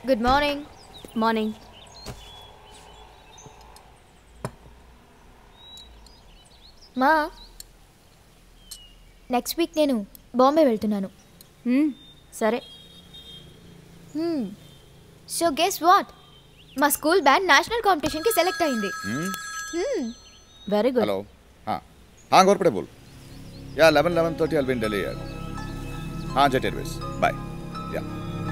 Good morning morning మా next week నేను బాంబే వెళ్తున్నాను సరే సో గెస్ వాట్ మా స్కూల్ బ్యాండ్ నేషనల్ కాంపిటీషన్కి సెలెక్ట్ అయింది Hmm. వెరీ గుడ్ हेलो हाँ हाँ घोरपड़े बोल या लेवन लेवन थर्टी अल बिन दिल्ली यार हाँ जेट एयरवेज बाय या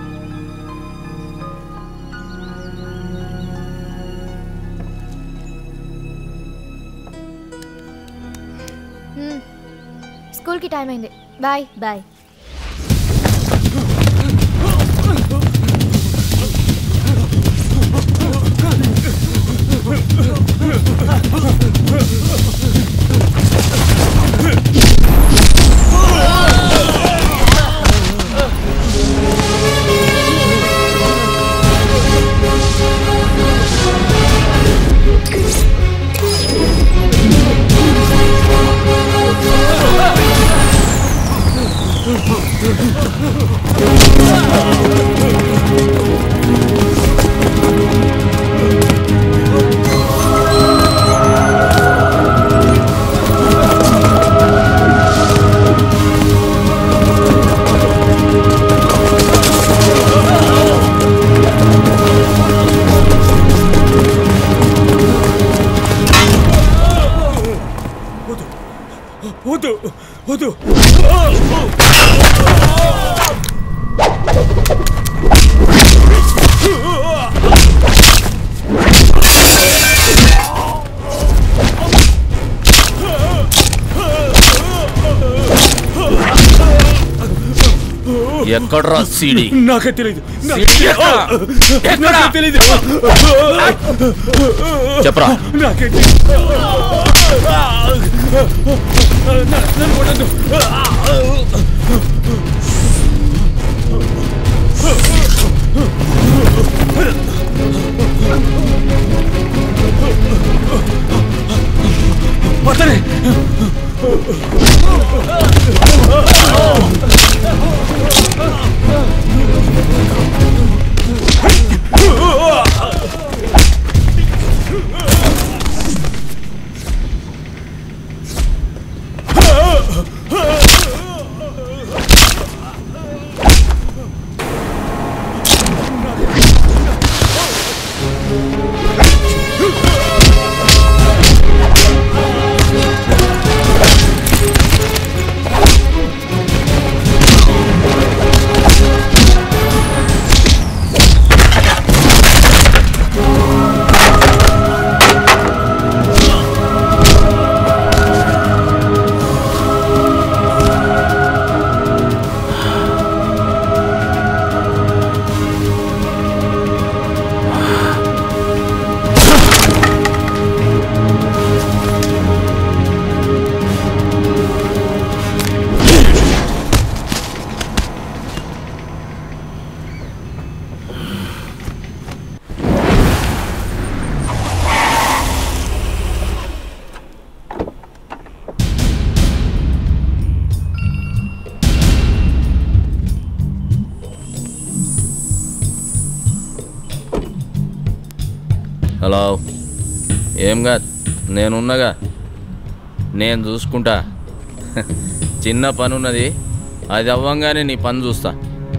స్కూల్కి టైం అయింది బాయ్ బాయ్ వద్దు వద్దు ఎక్కడ్రా సీడి నాకే తెలియదు సీడీ ఎక్కడ? ఎక్కడ? నాకే తెలియదు చెప్పరా నాకే తెలియదు నన్ను కొట్టద్దు అతనే హలో ఏంగా నేనున్నగా నేను చూసుకుంటా చిన్న పని ఉన్నది అది అవ్వంగానే నీ పని చూస్తా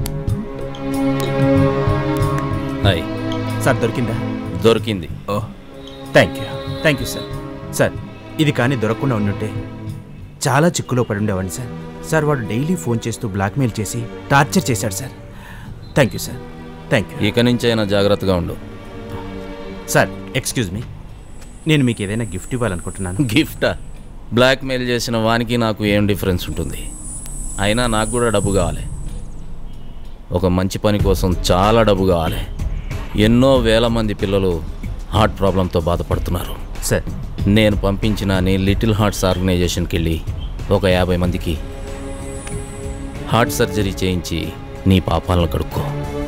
అయ్ సార్ దొరికిందా దొరికింది oh thank you thank you sir sir ఇది కానీ దొరకకుండా ఉండుంటే చాలా చిక్కులో పడి ఉండేవాడిని సార్ సార్ వాడు డైలీ ఫోన్ చేస్తూ బ్లాక్మెయిల్ చేసి టార్చర్ చేశాడు sir thank you sir thank you ఇక నుంచైనా జాగ్రత్తగా ఉండు సార్ ఎక్స్క్యూజ్ మీ నేను మీకు ఏదైనా గిఫ్ట్ ఇవ్వాలనుకుంటున్నాను గిఫ్టా బ్లాక్మెయిల్ చేసిన వానికి నాకు ఏం డిఫరెన్స్ ఉంటుంది అయినా నాకు కూడా డబ్బు కావాలి ఒక మంచి పని కోసం చాలా డబ్బు కావాలి ఎన్నో వేల మంది పిల్లలు హార్ట్ ప్రాబ్లంతో బాధపడుతున్నారు సార్ నేను పంపించిన నీ లిటిల్ హార్ట్స్ ఆర్గనైజేషన్కి వెళ్ళి ఒక యాభై మందికి హార్ట్ సర్జరీ చేయించి నీ పాపాలను కడుక్కో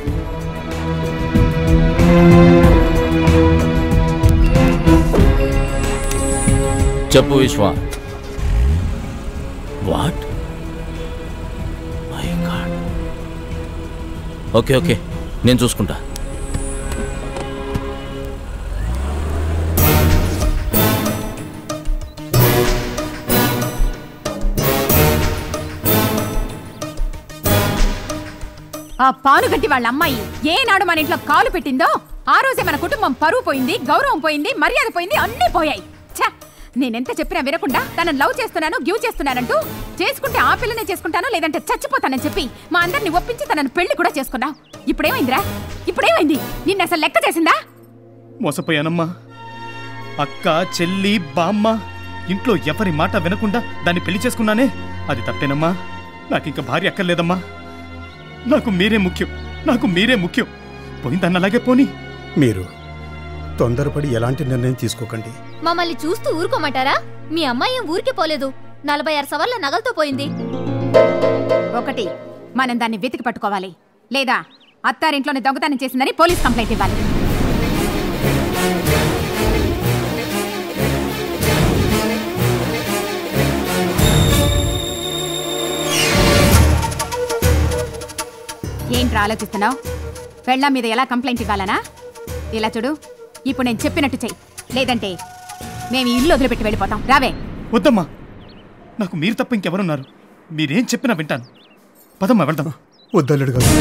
చెప్పు Vishwa what my god okay okay నేను చూసుకుంటా ఆ పానుగంటి వాళ్ళ అమ్మాయి ఏనాడు మన ఇంట్లో కాలు పెట్టిందో ఆ రోజే మన కుటుంబం పరువు పోయింది గౌరవం పోయింది మర్యాద పోయింది అన్నీ పోయాయి ఛ! నేనెంత చెప్పినా వినకుండా తనని లవ్ చేస్తున్నాను గివ్ చేస్తున్నానంటూ చేసుకుంటే ఆ పిల్లనే చేసుకుంటాను లేదంటే చచ్చిపోతానని చెప్పి మా అందరిని ఒప్పించి తనని పెళ్లి కూడా చేసుకున్నావు ఇప్పుడేమైందిరా ఇప్పుడేమైంది నిన్న అసలు లెక్క చేసిందా మోసపోయానమ్మా అక్క చెల్లి బామ్మ ఇంట్లో ఎవరి మాట వినకుండా దాన్ని పెళ్లి చేసుకున్నానే అది తప్పేనమ్మా నాకు ఇంకా భార్య అక్కర్లేదమ్మా నాకు మీరే ముఖ్యం నాకు మీరే ముఖ్యం పోయిందన్న అలాగే పోని మీరు తొందరపడి ఎలాంటి నిర్ణయం తీసుకోకండి మమ్మల్ని చూస్తూ ఊరుకోమంటారా మీ అమ్మాయి ఏం ఊరికి పోలేదు నలభై ఆరు సవర్ల నగలతో పోయింది ఒకటి మనం దాన్ని వెతికి పట్టుకోవాలి లేదా అత్తారింట్లోనే దొంగతనం చేసిందని పోలీస్ కంప్లైంట్ ఇవ్వాలి ఏంట్రా ఆలోచిస్తున్నావు పెళ్ళాం మీద ఎలా కంప్లైంట్ ఇవ్వాలనా ఇలా చూడు ఇప్పుడు నేను చెప్పినట్టు చెయ్యి లేదంటే మేము ఈ ఇల్లు వదిలిపెట్టి వెళ్ళిపోతాం రావే వద్దమ్మా నాకు మీరు తప్ప ఇంకెవరున్నారు మీరేం చెప్పినా వింటాను పదమ్మా వెళ్దాం వద్దల్లుడు గారు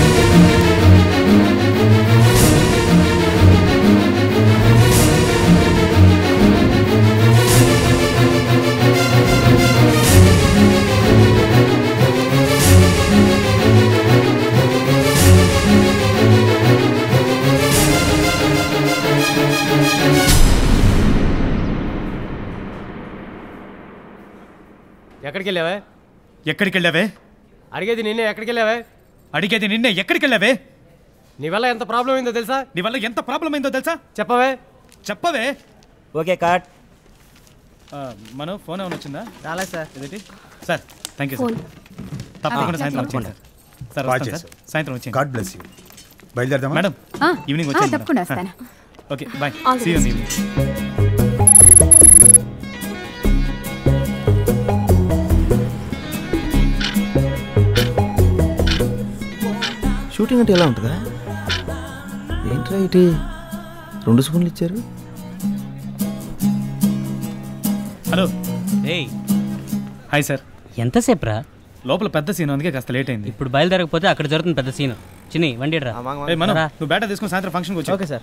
ఎక్కడికి వెళ్ళావే ఎక్కడికి వెళ్ళావే అడిగేది నిన్నే ఎక్కడికి వెళ్ళావే అడిగేది నిన్నే ఎక్కడికి వెళ్ళావే నీ వల్ల ఎంత ప్రాబ్లం అయిందో తెలుసా నీ వల్ల ఎంత ప్రాబ్లం అయిందో తెలుసా చెప్పవే చెప్పవే ఓకే కాట్ మనం ఫోన్ ఏమైనా వచ్చిందా చాలా సార్ ఇదేంటి సార్ థ్యాంక్ యూ సార్ తప్పకుండా సాయంత్రం వచ్చేయండి సార్ సార్ బాగా వస్తాను సార్ చేశావు. సాయంత్రం వచ్చేయండి గాడ్ బ్లెస్ యూ బయలుదేరదామా మేడం ఆ, ఈవినింగ్ ఆ, వచ్చేయండి తప్పకుండా మేడం. వస్తాను okay bye All the see you best. Evening shooting అంటే ఎలా ఉంటుందా ఏంట్రా ఇటు రెండు స్పూన్లు ఇచ్చారు హలో ఏయ్ హాయ్ సార్ ఎంతసేపు రా లోపల పెద్ద సీన్ అందుకే కాస్త లేట్ అయింది ఇప్పుడు బయలుదేరకపోతే అక్కడ జరుగుతుంది పెద్ద సీన్ చిన్ని వండి రా ఏయ్, మనం రా. నువ్వు బేటా తీసుకుని సాయంత్రం ఫంక్షన్కి వచ్చి okay sir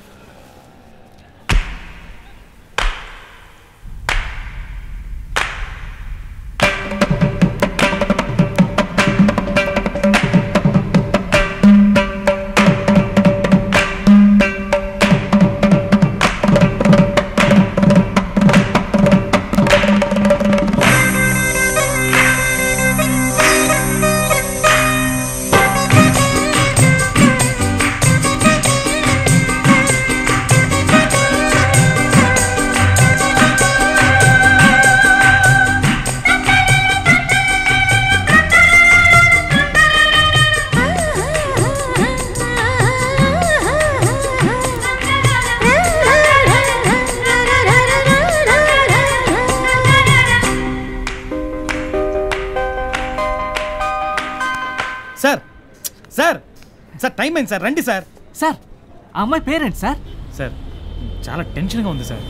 sir sir sir time అయింది సార్ రండి సార్ సార్ ఆ అమ్మాయి పేరెంట్ సార్ సార్ చాలా టెన్షన్గా ఉంది సార్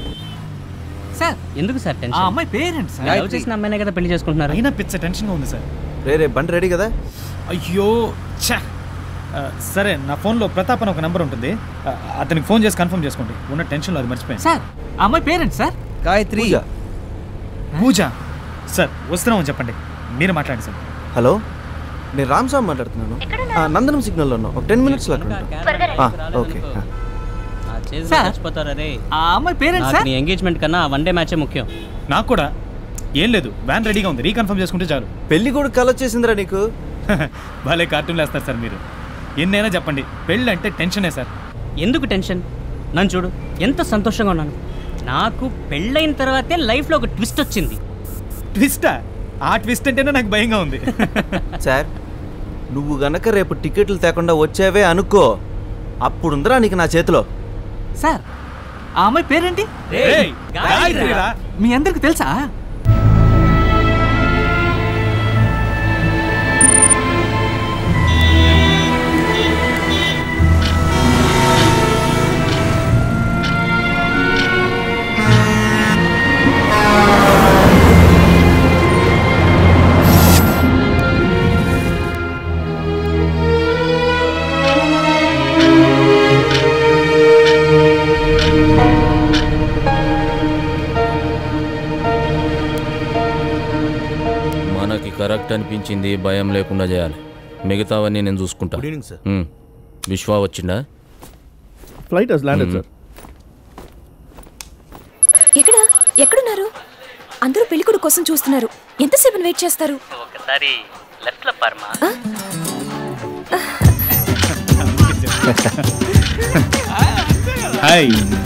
సార్ ఎందుకు సార్ టెన్షన్ ఆ అమ్మాయి పేరెంట్స్ లవ్ గాయత్రి. చేసిన అమ్మాయినే కదా పెళ్లి చేసుకుంటున్నారు అయినా పిచ్చ టెన్షన్గా ఉంది సార్ రే రే బండి రెడీ కదా అయ్యో ఛా ఆ, సరే నా ఫోన్లో ప్రతాప్ అని ఒక నెంబర్ ఉంటుంది ఆ, అతనికి ఫోన్ చేసి కన్ఫర్మ్ చేసుకోండి ఉన్న టెన్షన్లో అది మర్చిపోయాను సార్ ఆ అమ్మాయి parents sir Gayathri Pooja sir వస్తున్నామని చెప్పండి మీరు మాట్లాడండి సార్ హలో నేను రామ్ సాబ్ మాట్లాడుతున్నాను ఆ, నందనం సిగ్నల్లో ఉన్నాను ఒక టెన్ మినిట్స్లో అక్కడ ఉంటాను ఆ, ఓకే ఆ. సార్ చచ్చిపోతారా రే ఆ అమ్మాయి పేరెంట్స్ సార్ నీ ఎంగేజ్మెంట్ కన్నా వన్ డే మ్యాచే ముఖ్యం నాకు కూడా ఏం లేదు వ్యాన్ రెడీగా ఉంది రీకన్ఫర్మ్ చేసుకుంటే చాలు పెళ్లి కూడా కల వచ్చేసిందిరా నీకు భలే కార్టూన్లు వేస్తారు సార్ మీరు ఎన్నైనా చెప్పండి పెళ్ళి అంటే టెన్షనే సార్ ఎందుకు టెన్షన్ నన్ను చూడు ఎంత సంతోషంగా ఉన్నాను నాకు పెళ్ళైన తర్వాతే లైఫ్లో ఒక ట్విస్ట్ వచ్చింది ట్విస్టా ఆ ట్విస్ట్ అంటేనే నాకు భయంగా ఉంది సార్ నువ్వు గనక రేపు టికెట్లు తేకుండా వచ్చావే అనుకో అప్పుడుందిరా నీకు నా చేతిలో సార్ ఆ అమ్మాయి పేరేంటి రేయ్, గాయత్రిరా. మీ అందరికి తెలుసా కరెక్ట్ అనిపించింది భయం లేకుండా చేయాలి మిగతావన్నీ నేను చూసుకుంటా Good evening, sir. మ్మ్. విశ్వ వచ్చిండా ఫ్లైట్ హస్ ల్యాండెడ్ సార్ ఎక్కడ ఎక్కడున్నారు అందరూ పెళ్ళికొడు కోసం చూస్తున్నారు ఎంతసేపు వెయిట్ చేస్తారు ఒకసారి లెఫ్ట్ లో పర్మా హాయ్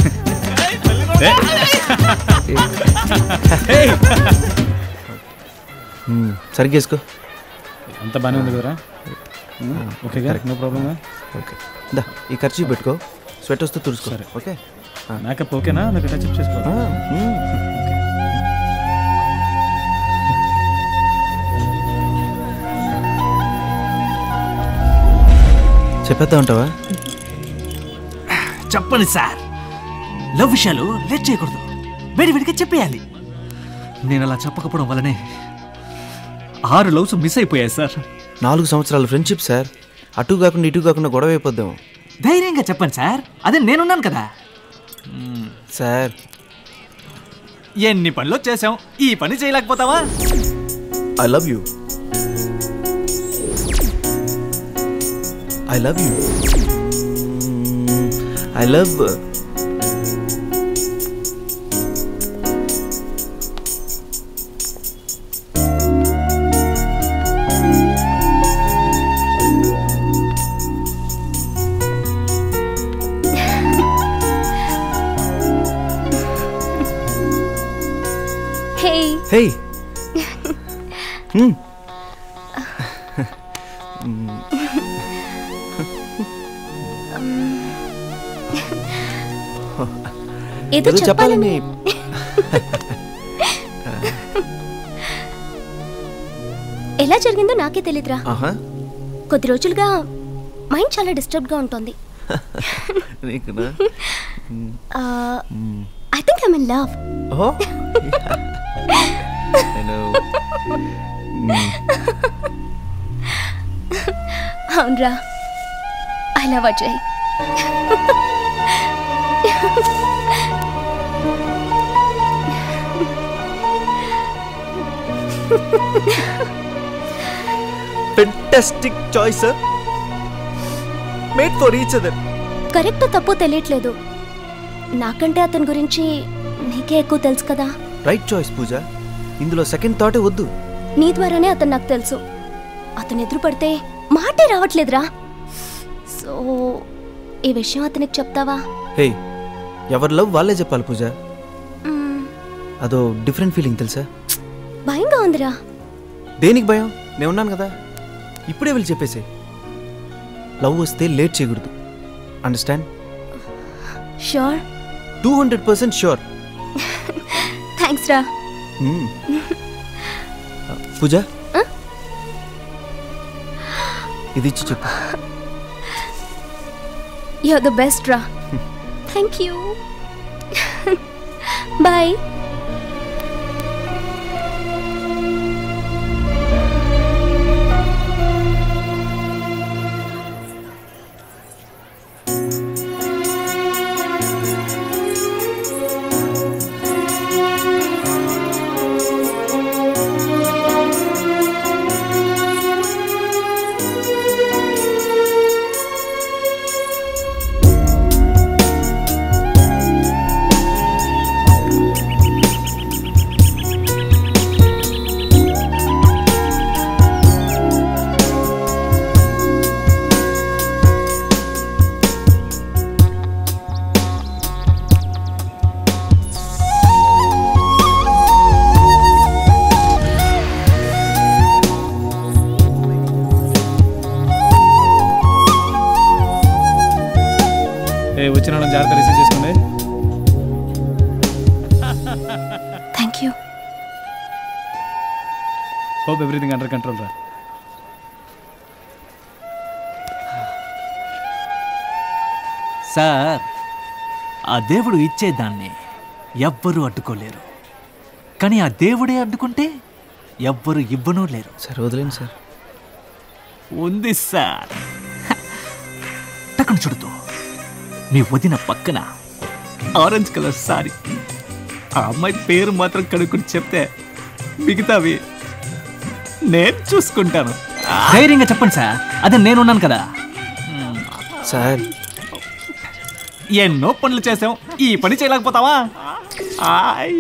సరిగ్గా వేసుకో అంత బాగానే ఉంది కదరా ఓకేగా నో ప్రాబ్లమ్ ఓకే దా ఈ ఖర్చు పెట్టుకో స్వెట్ వస్తే తుడుచుకో సరే. ఓకే మేకప్ ఓకేనా నాకు టచ్ అప్ చేసుకో చెప్పేద్దా ఉంటావా చెప్పండి సార్ లవ్ విషయాలు లేట్ చేయకూడదు వేడివేడిగా చెప్పేయాలి నేను అలా చెప్పకపోవడం వల్లనే ఆరు లవ్స్ మిస్ అయిపోయాయి సార్ నాలుగు సంవత్సరాల ఫ్రెండ్షిప్ సార్ అటు కాకుండా ఇటు కాకుండా గొడవ అయిపోద్దాం ధైర్యంగా చెప్పండి సార్ అదే నేనున్నాను కదా సార్ ఎన్ని పనులు చేసాం ఈ పని చేయలేకపోతావా I love you I love you I love hey hey ఏదో ఏదో చెప్పాలని ఎలా జరిగిందో నాకే తెలీదురా ఆహా కొద్ది రోజులుగా మైండ్ చాలా డిస్టర్బ్గా ఉంటుంది నీకునా I think I'm in love oh నేను అవునరా I love Ajay fantastic choice sir made for each other correct తప్పు తెలియట్లేదు నాకంటే అతని గురించి నీకే ఎక్కువ తెలుసు కదా రైట్ చాయిస్ పూజ ఇందులో సెకండ్ థాటే వద్దు నీ ద్వారానే అతను నాకు తెలుసు అతను ఎదురు పడితే మాటే రావట్లేదురా సో ఈ విషయం అతనికి చెప్తావా హే ఎవరి లవ్ వాళ్ళే చెప్పాలి పూజ మ్మ్, అదో డిఫరెంట్ ఫీలింగ్ తెలుసా భయంగా ఉందిరా దేనికి భయం నేను ఉన్నాను కదా ఇప్పుడే వెళ్ళి చెప్పేసే లవ్ వస్తే లేట్ చేయకూడదు understand sure two hundred percent sure thanks రా పూజ ఇది ఇచ్చి చెప్పు యూర్ ద బెస్ట్ రా థ్యాంక్ యూ బాయ్ ఏ వచ్చిన వాళ్ళని జాగ్రత్త రిసీవ్ చేసుకోండి thank you hope everything under control రా సార్ ఆ దేవుడు ఇచ్చేదాన్ని ఎవ్వరూ అడ్డుకోలేరు కానీ ఆ దేవుడే అడ్డుకుంటే ఎవ్వరు ఇవ్వనూ లేరు సార్ వదిలేండి సార్ ఉంది సార్ టక్కన చుడుతూ మీ వదిన పక్కన ఆరెంజ్ కలర్ సారీ ఆ అమ్మాయి పేరు మాత్రం కడుక్కుని చెప్తే మిగతావి నేను చూసుకుంటాను ధైర్యంగా చెప్పండి సార్ అదే నేనున్నాను కదా సార్ ఎన్నో పనులు చేసాం ఈ పని చేయలేకపోతావా ఆయ్.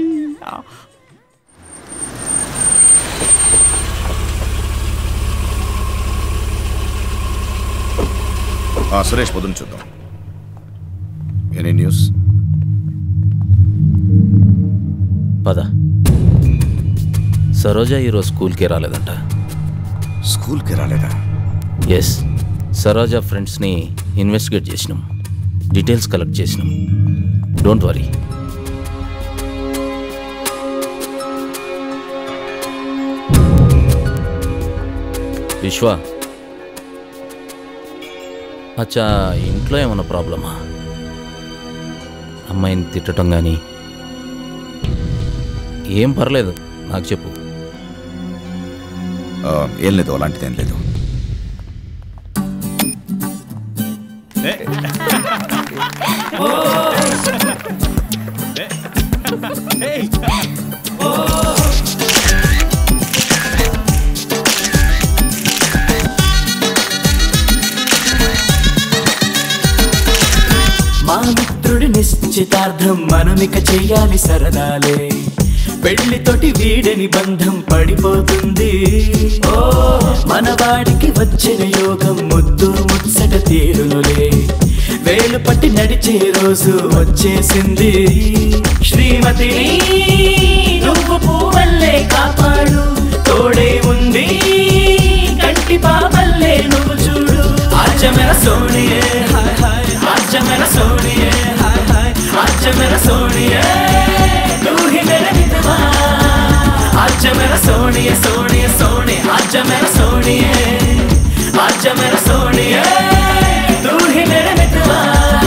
ఆ, సురేష్ పొద్దున చూద్దాం ఎనీ న్యూస్ పద సరోజ ఈరోజు స్కూల్కి రాలేదంట స్కూల్కి రాలేదా ఎస్ సరోజ ఫ్రెండ్స్ని ఇన్వెస్టిగేట్ చేసినాం డీటెయిల్స్ కలెక్ట్ చేసినాం డోంట్ వరీ విశ్వ అచ్చా ఇంట్లో ఏమైనా ప్రాబ్లమా అమ్మాయిని తిట్టడం కానీ ఏం పర్లేదు నాకు చెప్పు ఆ, ఏం లేదు అలాంటిది ఏం లేదు మా మిత్రుడి నిశ్చితార్థం మనమిక చెయ్యాలి సరదాలే పెళ్లితోటి వీడని బంధం పడిపోతుంది ఓ మన వాడికి వచ్చిన యోగం ముద్దు ముచ్చట తీరునులే వేలు పట్టి నడిచే రోజు వచ్చేసింది శ్రీమతి నువ్వు పువ్వల్లే కాపాడు తోడే ఉంది కంటి పాపల్లే నువ్వు చూడు ఆచమెర సోనియే హాయ్ హాయ్ ఆచమెర సోనియే హాయ్ హాయ్ ఆచమెర సోనియే तू ही मेरा मितवा आजा मेरा सोनिए सोनिए सोने आजा मेरा सोनिए आजा मेरा सोनिए तू ही मेरा मितवा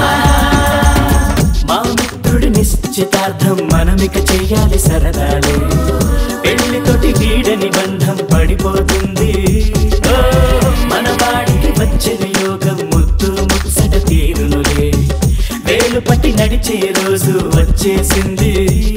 మా మిత్రుడి నిశ్చితార్థం మనమిక చెయ్యాలి సరదాలే పెళ్లితోటి వీడని బంధం పడిపోతుంది ఓ, మన వాడికి వచ్చిన యోగం ముద్దు ముచ్చట తీరునులే వేలు పట్టి నడిచే రోజు వచ్చేసింది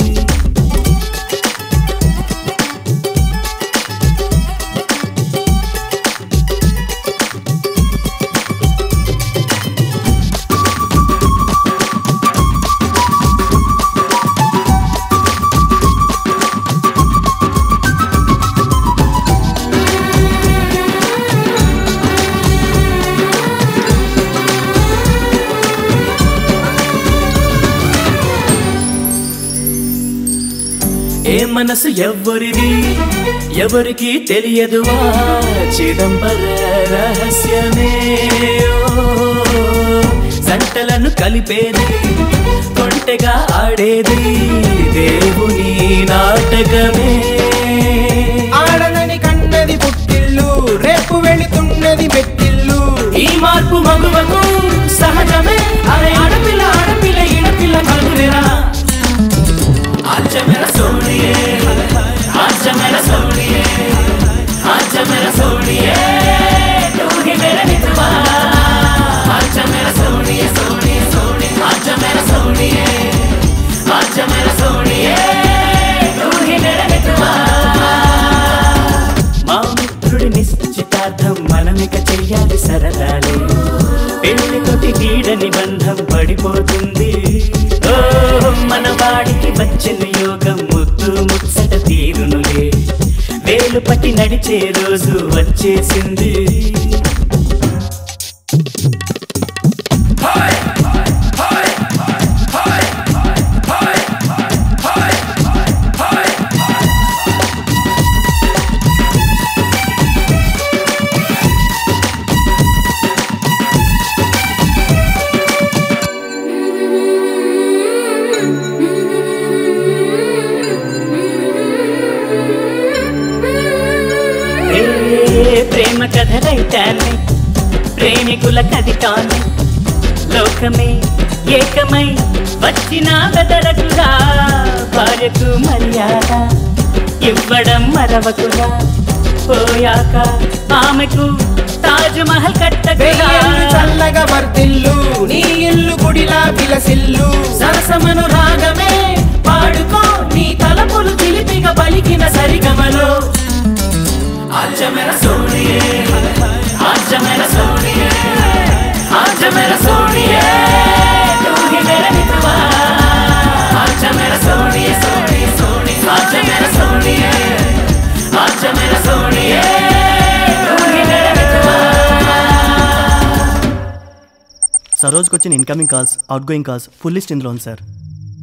ఏ మనసు ఎవ్వరిది ఎవరికి తెలియదువా చిదంబర రహస్యమే ఓ, జంటలను కలిపేది కొంటెగా ఆడేది దేవుని నాటకమే ఆడనని కన్నది పుట్టిల్లు రేపు వెళుతున్నది మెట్టిల్లు ఈ మార్పు మగువకు సహజమే అరే ఆడపిల్ల ఆడపిల్ల ఈడపిల్ల కలుగురా ఆచ మేర సోనియే ఆచ మేర సోనియే ఆచ మేర సోనియే तू ही मेरा मितवा आच मेरा सोनिए सोनिए सोने आच मेरा सोनिए आच मेरा सोनिए तू ही मेरा मितवा మా మిత్రుడి నిశ్చితార్థం మనమిక చెయ్యాలి సరదాలే పెళ్లితోటి వీడని బంధం పడిపోతుంది ఓ మన వాడికి వచ్చిన యోగం ముద్దు ముచ్చట తీరునులే వేలు పట్టి నడిచే రోజు వచ్చేసింది ఏ ప్రేమ కథ రైతాన్ని ప్రేమికుల కదిటాన్ని లోకమే ఏకమై వచ్చిన బెదరకురా భార్యకు మర్యాద ఇవ్వడం మరవకురా పోయాక ఆమెకు తాజ్ మహల్ కట్టకురా వెయ్యేళ్ళు చల్లగా వర్తిల్లు నీ ఇల్లు గుడిలా విలసిల్లు సరసమను రాగమే పాడుకో నీ తలపులు చిలిపిగా పలికిన సరిగమలో సరోజ్కి వచ్చిన incoming calls outgoing calls full list ఇందులో ఉంది sir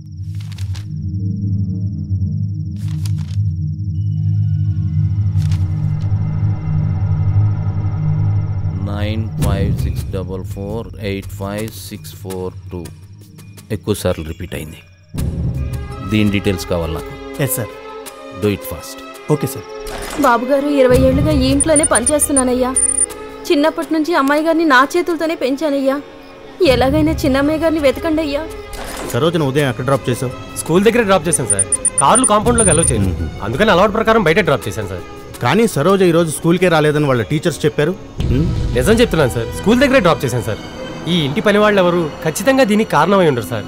nine five six double four eight five six four two ఎక్కువ సార్లు రిపీట్ అయింది దీని డీటెయిల్స్ కావాలి నాకు yes sir do it fast okay sir బాబుగారు ఇరవై ఏళ్ళుగా ఈ ఇంట్లోనే పనిచేస్తున్నానయ్యా చిన్నప్పటి నుంచి అమ్మాయి గారిని నా చేతులతోనే పెంచానయ్యా ఎలాగైనా చిన్నమ్మాయి గారిని వెతకండి అయ్యా సరోజన ఉదయం ఎక్కడ డ్రాప్ చేసావు స్కూల్ దగ్గర డ్రాప్ చేశాను సార్ కార్లు కాంపౌండ్లోకి అలౌ చేయను అందుకని అలవాటు ప్రకారం బయట డ్రాప్ చేశాను సార్ కానీ సరోజ ఈరోజు స్కూల్కే రాలేదని వాళ్ళ టీచర్స్ చెప్పారు నిజం చెప్తున్నాను సార్ స్కూల్ దగ్గరే డ్రాప్ చేశాను సార్ ఈ ఇంటి పని వాళ్ళు ఎవరు ఖచ్చితంగా దీనికి కారణమై ఉండరు sir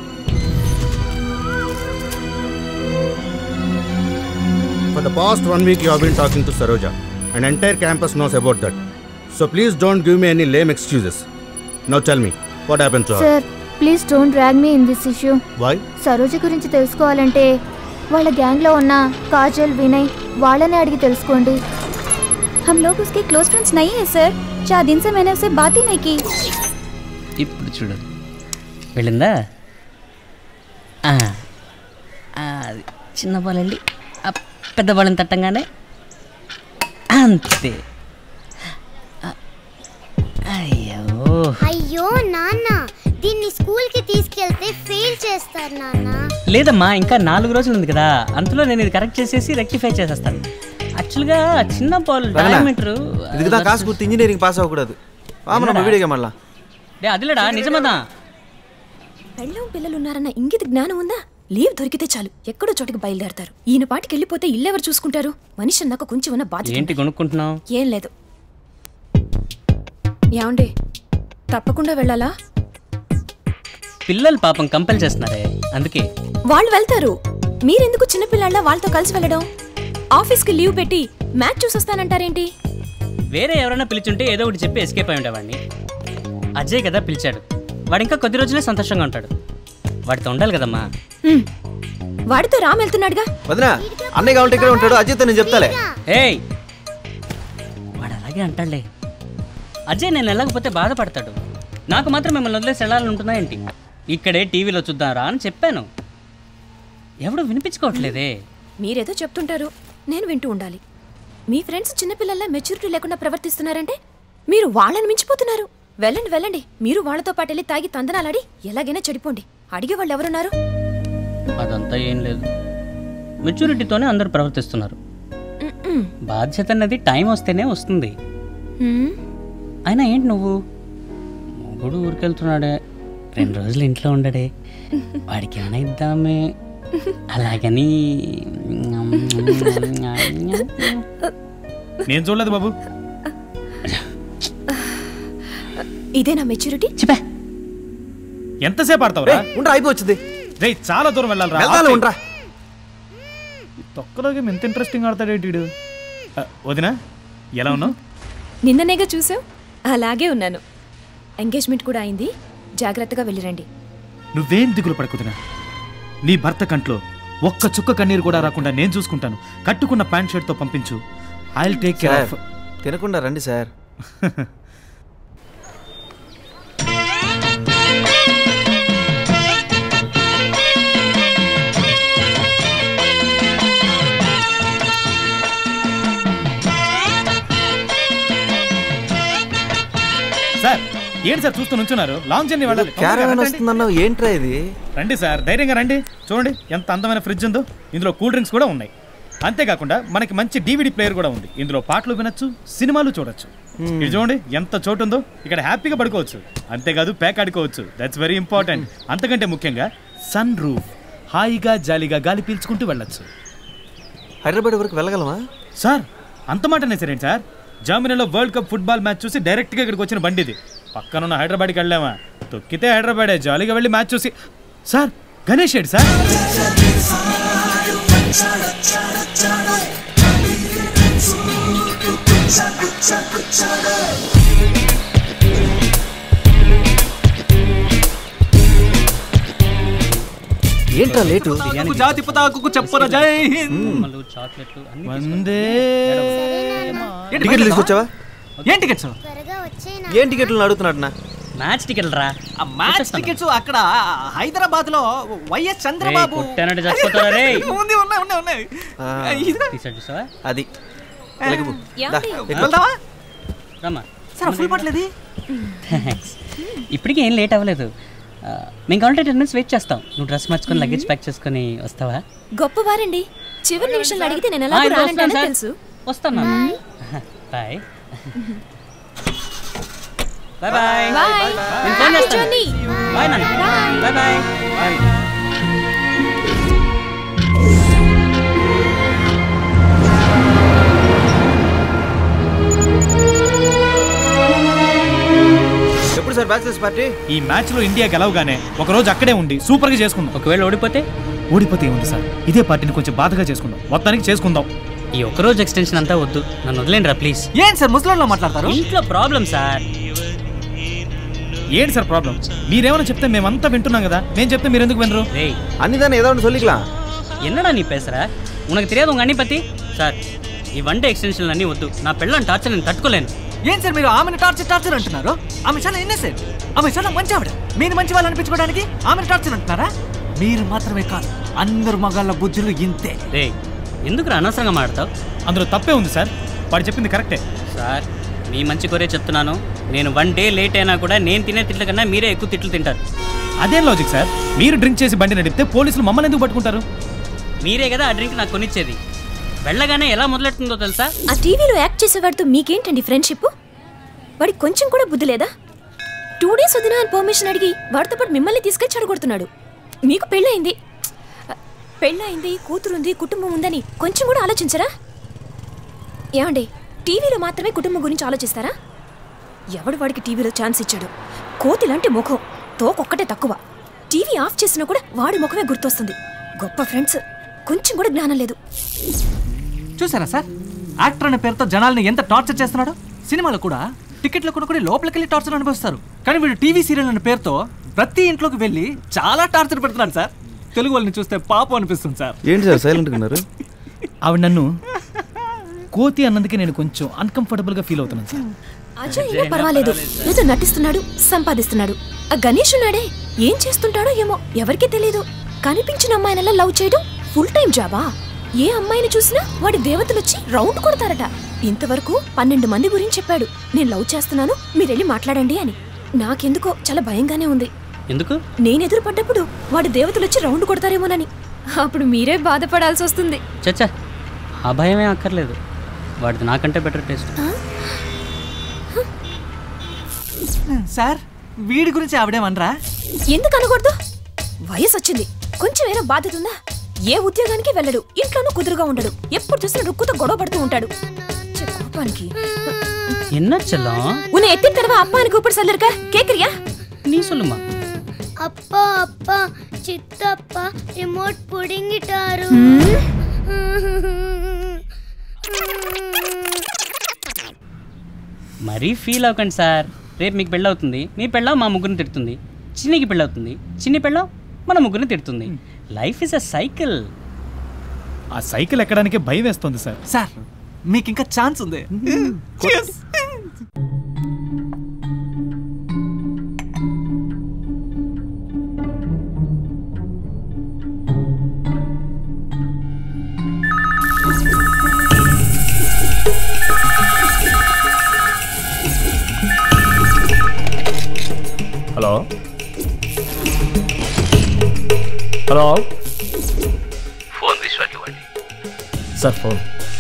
For the past one week, you have been talking to Saroja, and entire campus knows about that. So please don't give me any lame excuses. Now tell me, what happened to her? Sir please don't drag me in this issue Why? Saroja గురించి తెలుసుకోవాలంటే వాళ్ళ గ్యాంగ్లో ఉన్న కాజల్ వినయ్ వాళ్ళని అడిగి తెలుసుకోండి हम लोग उसके क्लोज फ्रेंड्स नहीं है सर चार दिन से मैंने उससे बात ही नहीं की ఇప్పుడు చూడు వెళ్ళిందా ఆ, ఆ, అది చిన్న బాల్ వెళ్ళి ఆ పెద్ద బాల్ని తట్టంగానే అంతే ఆ, అయ్యో అయ్యో నాన్న దీన్ని స్కూల్ కి తీసుకెళ్తే ఫెయిల్ చేస్తారు నాన్న లేదమ్మా ఇంకా నాలుగు రోజులు ఉంది కదా అంతలో నేను ఇది కరెక్ట్ చేసేసి రెక్టిఫై చేసేస్తాను యాక్చువల్గా చిన్న బాల్ డయామీటర్ இதுக்கு தான் காசு கொடுத்து இன்ஜினியரிங் பாஸ் ஆகக்கூடாது ஆமாம் நம்ம வீடியோ கேம் ஆடலாம் అదిలేడా నిజమదా పెళ్ళం పిల్లలు ఉన్నారన్న ఇంగిత జ్ఞానం ఉందా లీవ్ దొరికితే చాలు ఎక్కడో చోటికి బయలుదేరతారు ఈయన పాటికి వెళ్ళిపోతే ఇల్లెవరు చూసుకుంటారు మనిషి అన్నాక కొంచెం ఉన్న బాధ్యత ఏంటి కొనుక్కుంటున్నావు ఏం లేదు ఏమండి తప్పకుండా వెళ్ళాలా పిల్లలు పాపం కంపెల్ చేస్తున్నారే అందుకే వాళ్ళు వెళ్తారు మీరెందుకు చిన్నపిల్లాళ్ళ వాళ్ళతో కలిసి వెళ్ళడం ఆఫీస్కి లీవ్ పెట్టి మ్యాచ్ చూసొస్తానంటారేంటి వేరే ఎవరైనా పిలిచుంటే ఏదో ఒకటి చెప్పి ఎస్కేప్ అయి ఉండేవాడిని అజయ్ కదా పిలిచాడు వాడు ఇంకా కొద్ది రోజులే సంతోషంగా ఉంటాడు వాడితో ఉండాలి కదమ్మా ఉమ్. వాడితో రామ్ వెళ్తున్నాడుగా వదినా అన్నయ్య కావాలంటే ఇక్కడే ఉంటాడు అజయ్తో నేను చెప్తాలే ఏయ్ వాడు అలాగే అంటాడులే అజయ్ నేను వెళ్ళకపోతే బాధపడతాడు నాకు మాత్రం మిమ్మల్ని వదిలేసి వెళ్ళాలని ఉంటుందా ఏంటి ఇక్కడే టీవీలో చూద్దాంరా అని చెప్పాను ఎవడు వినిపించుకోవట్లేదే మీరేదో చెప్తుంటారు నేను వింటూ ఉండాలి మీ ఫ్రెండ్స్ చిన్నపిల్లల్లా మెచ్యూరిటీ లేకుండా ప్రవర్తిస్తున్నారంటే మీరు వాళ్ళని మించిపోతున్నారు వెళ్ళండి వెళ్ళండి మీరు వాళ్ళతో పాటు వెళ్ళి తాగి తందనాలాడి ఎలాగైనా చెడిపోండి అడిగే వాళ్ళు ఎవరున్నారు అదంతా ఏం లేదు మెచ్యూరిటీతోనే అందరూ ప్రవర్తిస్తున్నారు మ్మ్. బాధ్యత అన్నది టైం వస్తేనే వస్తుంది హ్మ్. అయినా ఏంటి నువ్వు మొగుడు ఊరికెళ్తున్నాడే రెండు రోజులు ఇంట్లో ఉండడే వాడికి ఏమైనా ఇద్దామే అలాగని నేను చూడలేదు బాబు ఇదే నా మెచ్యూరిటీ ఎంతసేపు ఆడతావురా ఉండరా అయిపోవచ్చుది రే చాలా దూరం వెళ్ళాలి వెళ్తాను, ఉండరా. తొక్కలో గేమ్ ఎంత ఇంట్రెస్టింగ్ ఆడతాడేంటి వీడు? ఆ, వదినా ఎలా ఉన్నావు నిన్ననేగా చూసావు అలాగే ఉన్నాను ఎంగేజ్మెంట్ కూడా అయింది జాగ్రత్తగా వెళ్ళిరండి నువ్వేం దిగులు పడకుదినా నీ భర్త కంట్లో ఒక్క చుక్క కన్నీరు కూడా రాకుండా నేను చూసుకుంటాను కట్టుకున్న ప్యాంట్ షర్ట్తో పంపించు I take care sir off తినకుండా రండి సార్ సార్ ఏంటి సార్ చూస్తూ నుంచున్నారు లాంగ్ జర్నీ వెళ్ళాలి క్యారవాన్ రండి. వస్తుందన్నావు ఏంట్రా ఇది రండి సార్ ధైర్యంగా రండి చూడండి ఎంత అందమైన ఫ్రిడ్జ్ ఉందో ఇందులో కూల్ డ్రింక్స్ కూడా ఉన్నాయి అంతేకాకుండా మనకి మంచి డీవీడీ ప్లేయర్ కూడా ఉంది ఇందులో పాటలు వినొచ్చు సినిమాలు చూడొచ్చు ఇది చూడండి ఎంత చోటు ఉందో ఇక్కడ హ్యాపీగా పడుకోవచ్చు అంతేకాదు ప్యాక్ ఆడుకోవచ్చు దట్స్ వెరీ ఇంపార్టెంట్ అంతకంటే ముఖ్యంగా సన్ రూఫ్ హాయిగా జాలీగా గాలి పీల్చుకుంటూ వెళ్ళొచ్చు హైదరాబాద్ వరకు వెళ్ళగలమా సార్ అంత మాట అనేసారేంటి సార్ జర్మనీలో వరల్డ్ కప్ ఫుట్బాల్ మ్యాచ్ చూసి డైరెక్ట్గా ఇక్కడికి వచ్చిన బండి ఇది పక్కనున్న హైదరాబాద్కి వెళ్ళామా తొక్కితే హైదరాబాదే జాలీగా వెళ్ళి మ్యాచ్ చూసి సార్ గణేష్ ఏడు సార్ ఏంట్రా లేటు జాతి పతాకు చెప్పర జై హింద్ చాక్లెట్లు అన్ని వందే టికెట్లు తీసుకొచ్చావా ఏం టికెట్స్ త్వరగా వచ్చేనా ఏం టికెట్లు అడుగుతున్నాడు నా మ్యాచ్ టికెట్ రా ఆ మ్యాచ్ టికెట్స్ అక్కడ హైదరాబాద్ లో వైఎస్ చంద్రబాబు రేయ్, కొట్టానంటే చచ్చిపోతారా రేయ్? ఉంది ఉన్నాయి ఉన్నాయి ఉన్నాయి ఇదిగో. తీసాడు చూసావా అది వెలుగు. దా, ఏమండి? ఎక్కువ వెళ్దామా రమ్మా సార్ ఫుల్ పట్టలేదు థ్యాంక్స్ ఇప్పటికీ ఏం లేట్ అవ్వలేదు ఆ, మేము కావాలంటే టెన్ మినిట్స్ వెయిట్ చేస్తాం నువ్వు డ్రెస్ మార్చుకొని లగేజ్ ప్యాక్ చేసుకొని వస్తావా గొప్పవారండి చివరి నిమిషంలో అడిగితే నేను ఎలా ఆ, ఇదిగో రానంటానో వస్తాను, తెలుసు వస్తాను నాన్న. Bye bye bye bye. నేను ఫోన్ బాయ్, చేస్తాను జోనీ. బాయ్ నాన్న బాయ్ బాయ్ బాయ్ ఎప్పుడు సార్ బ్యాచిలర్స్ పార్టీ ఈ మ్యాచ్ లో ఇండియా గెలవగానే ఒక రోజు అక్కడే ఉండి సూపర్ గా చేసుకుందాం ఒకవేళ ఓడిపోతే ఓడిపోతే ఉంది సార్ ఇదే పార్టీని కొంచెం బాధగా చేసుకుందాం మొత్తానికి చేసుకుందాం ఈ ఒక్కరోజు ఎక్స్టెన్షన్ అంతా వద్దు నన్ను వదిలేండి రా ప్లీజ్ ఏం సార్ ముసలిలో మాట్లాడతారు ఇంట్లో ప్రాబ్లం సార్ ఏంటి సార్ ప్రాబ్లం మీరేమైనా చెప్తే మేమంతా వింటున్నాం కదా నేను చెప్తే మీరు ఎందుకు వినరు டேய் அன்னிதானே ஏதோ ஒன்று சொல்லிக்கலாம் என்னடா நீ பேசுற உனக்கு தெரியாது உங்க அண்ணி பத்தி సార్ ఈ వన్ డే ఎక్స్టెన్షన్ అన్నీ వద్దు నా పెళ్ళని టార్చర్ నేను తట్టుకోలేను ఏం సార్ మీరు ఆమెను టార్చర్ టార్చర్ అంటున్నారు ఆమె చాలా ఇన్నసెంట్ ఆమె చాలా మంచి ఆవిడ మీరు మంచి వాళ్ళు అనిపించుకోవడానికి ఆమెను టార్చర్ అంటున్నారా మీరు మాత్రమే కాదు అందరు మగాళ్ళ బుద్ధులు ఇంతే రే ఎందుకు అనవసరంగా మాడతావు అందులో తప్పే ఉంది సార్ వాడు చెప్పింది కరెక్టే సార్ మీ మంచి కోరే చెప్తున్నాను నేను వన్ డే లేట్ అయినా కూడా నేను తినే తిట్ల కన్నా మీరే ఎక్కువ తిట్లు తింటారు అదేం లాజిక్ సార్ మీరు డ్రింక్ చేసి బండి నడిపితే పోలీసులు మమ్మల్ని ఎందుకు పట్టుకుంటారు మీరే కదా ఆ డ్రింక్ నాకు కొనిచ్చేది వెళ్ళగానే ఎలా మొదలెడుతుందో తెలుసా ఆ టీవీలో యాక్ట్ చేసేవాడితో మీకేంటండి ఫ్రెండ్షిప్ వాడికి కొంచెం కూడా బుద్ధి లేదా టూ డేస్ వదినా అని పర్మిషన్ అడిగి వాడితో పాటు మిమ్మల్ని తీసుకెళ్ళి చెడగొడుతున్నాడు మీకు పెళ్ళయింది పెళ్ళయింది కూతురుంది కుటుంబం ఉందని కొంచెం కూడా ఆలోచించరా ఏమండి టీవీలో మాత్రమే కుటుంబం గురించి ఆలోచిస్తారా ఎవడు వాడికి టీవీలో ఛాన్స్ ఇచ్చాడు కోతిలాంటి ముఖం తోకొక్కటే తక్కువ టీవీ ఆఫ్ చేసినా కూడా వాడి ముఖమే గుర్తొస్తుంది గొప్ప ఫ్రెండ్స్ కొంచెం కూడా జ్ఞానం లేదు చూసారా సార్ యాక్టర్ అనే పేరుతో జనాల్ని ఎంత టార్చర్ చేస్తున్నాడు సినిమాలో కూడా టికెట్లు కొనుక్కొని లోపలికి వెళ్ళి టార్చర్ అనుభవిస్తారు కానీ వీడు టీవీ సీరియల్ అనే పేరుతో ప్రతి ఇంట్లోకి వెళ్ళి చాలా టార్చర్ పెడుతున్నాడు సార్ తెలుగు వాళ్ళని చూస్తే పాపం అనిపిస్తుంది సార్ ఏంటి సార్ సైలెంట్గా ఉన్నారు ఆవిడ నన్ను కోతి అన్నందుకే నేను కొంచెం అన్కంఫర్టబుల్ గా ఫీల్ అవుతున్నాను సార్ అజయ్ అయినా పర్వాలేదు ఏదో నటిస్తున్నాడు సంపాదిస్తున్నాడు ఆ గణేష్ ఉన్నాడే ఏం చేస్తుంటాడో ఏమో ఎవరికీ తెలియదు కనిపించిన అమ్మాయినలా లవ్ చేయడం ఫుల్ టైం జాబా ఏ అమ్మాయిని చూసినా వాడి దేవతలు వచ్చి రౌండ్ కొడతారట ఇంతవరకు పన్నెండు మంది గురించి చెప్పాడు నేను లవ్ చేస్తున్నాను మీరెళ్ళి మాట్లాడండి అని నాకెందుకో చాలా భయంగానే ఉంది ఎందుకు నేను ఎదురు పడ్డప్పుడు వాడి దేవతలు వచ్చి రౌండ్ కొడతారేమోనని అప్పుడు మీరే బాధపడాల్సి వస్తుంది చచ్చా ఆ భయమే అక్కర్లేదు వాడిది నాకంటే బెటర్ టేస్ట్ సార్ వీడి గురించి ఆవిడేమనరా ఎందుకు అనకూడదు వయసు వచ్చింది కొంచెం ఏదో బాధ్యత ఉందా ఏ ఉద్యోగానికి వెళ్ళడు ఇంట్లోనూ కుదురుగా ఉండడు ఎప్పుడు చూసినా రుక్కుతో గొడవ పడుతూ ఉంటాడు ச்சே, கோபாலுக்கு என்ன செல்லம் உன்னை எத்தனை தடவை அப்பான்னு கூப்பிட சொல்லிருக்க கேக்குறியா நீ சொல்லுமா அப்பா அப்பா சித்தப்பா ரிமோட் புடுங்கிட்டாரு మరీ ఫీల్ అవ్వకండి సార్ రేపు మీకు పెళ్ళవుతుంది మీ పెళ్ళం మా ముగ్గురిని తిడుతుంది చిన్నికి పెళ్ళవుతుంది చిన్ని పెళ్ళం మన ముగ్గురిని తిడుతుంది లైఫ్ ఇస్ అ సైకిల్ ఆ సైకిల్ ఎక్కడానికి భయం వేస్తుంది సార్ సార్ మీకు ఇంకా ఛాన్స్ ఉంది హలో హలో ఫోన్ విశ్వాకి ఇవ్వండి సార్ ఫోన్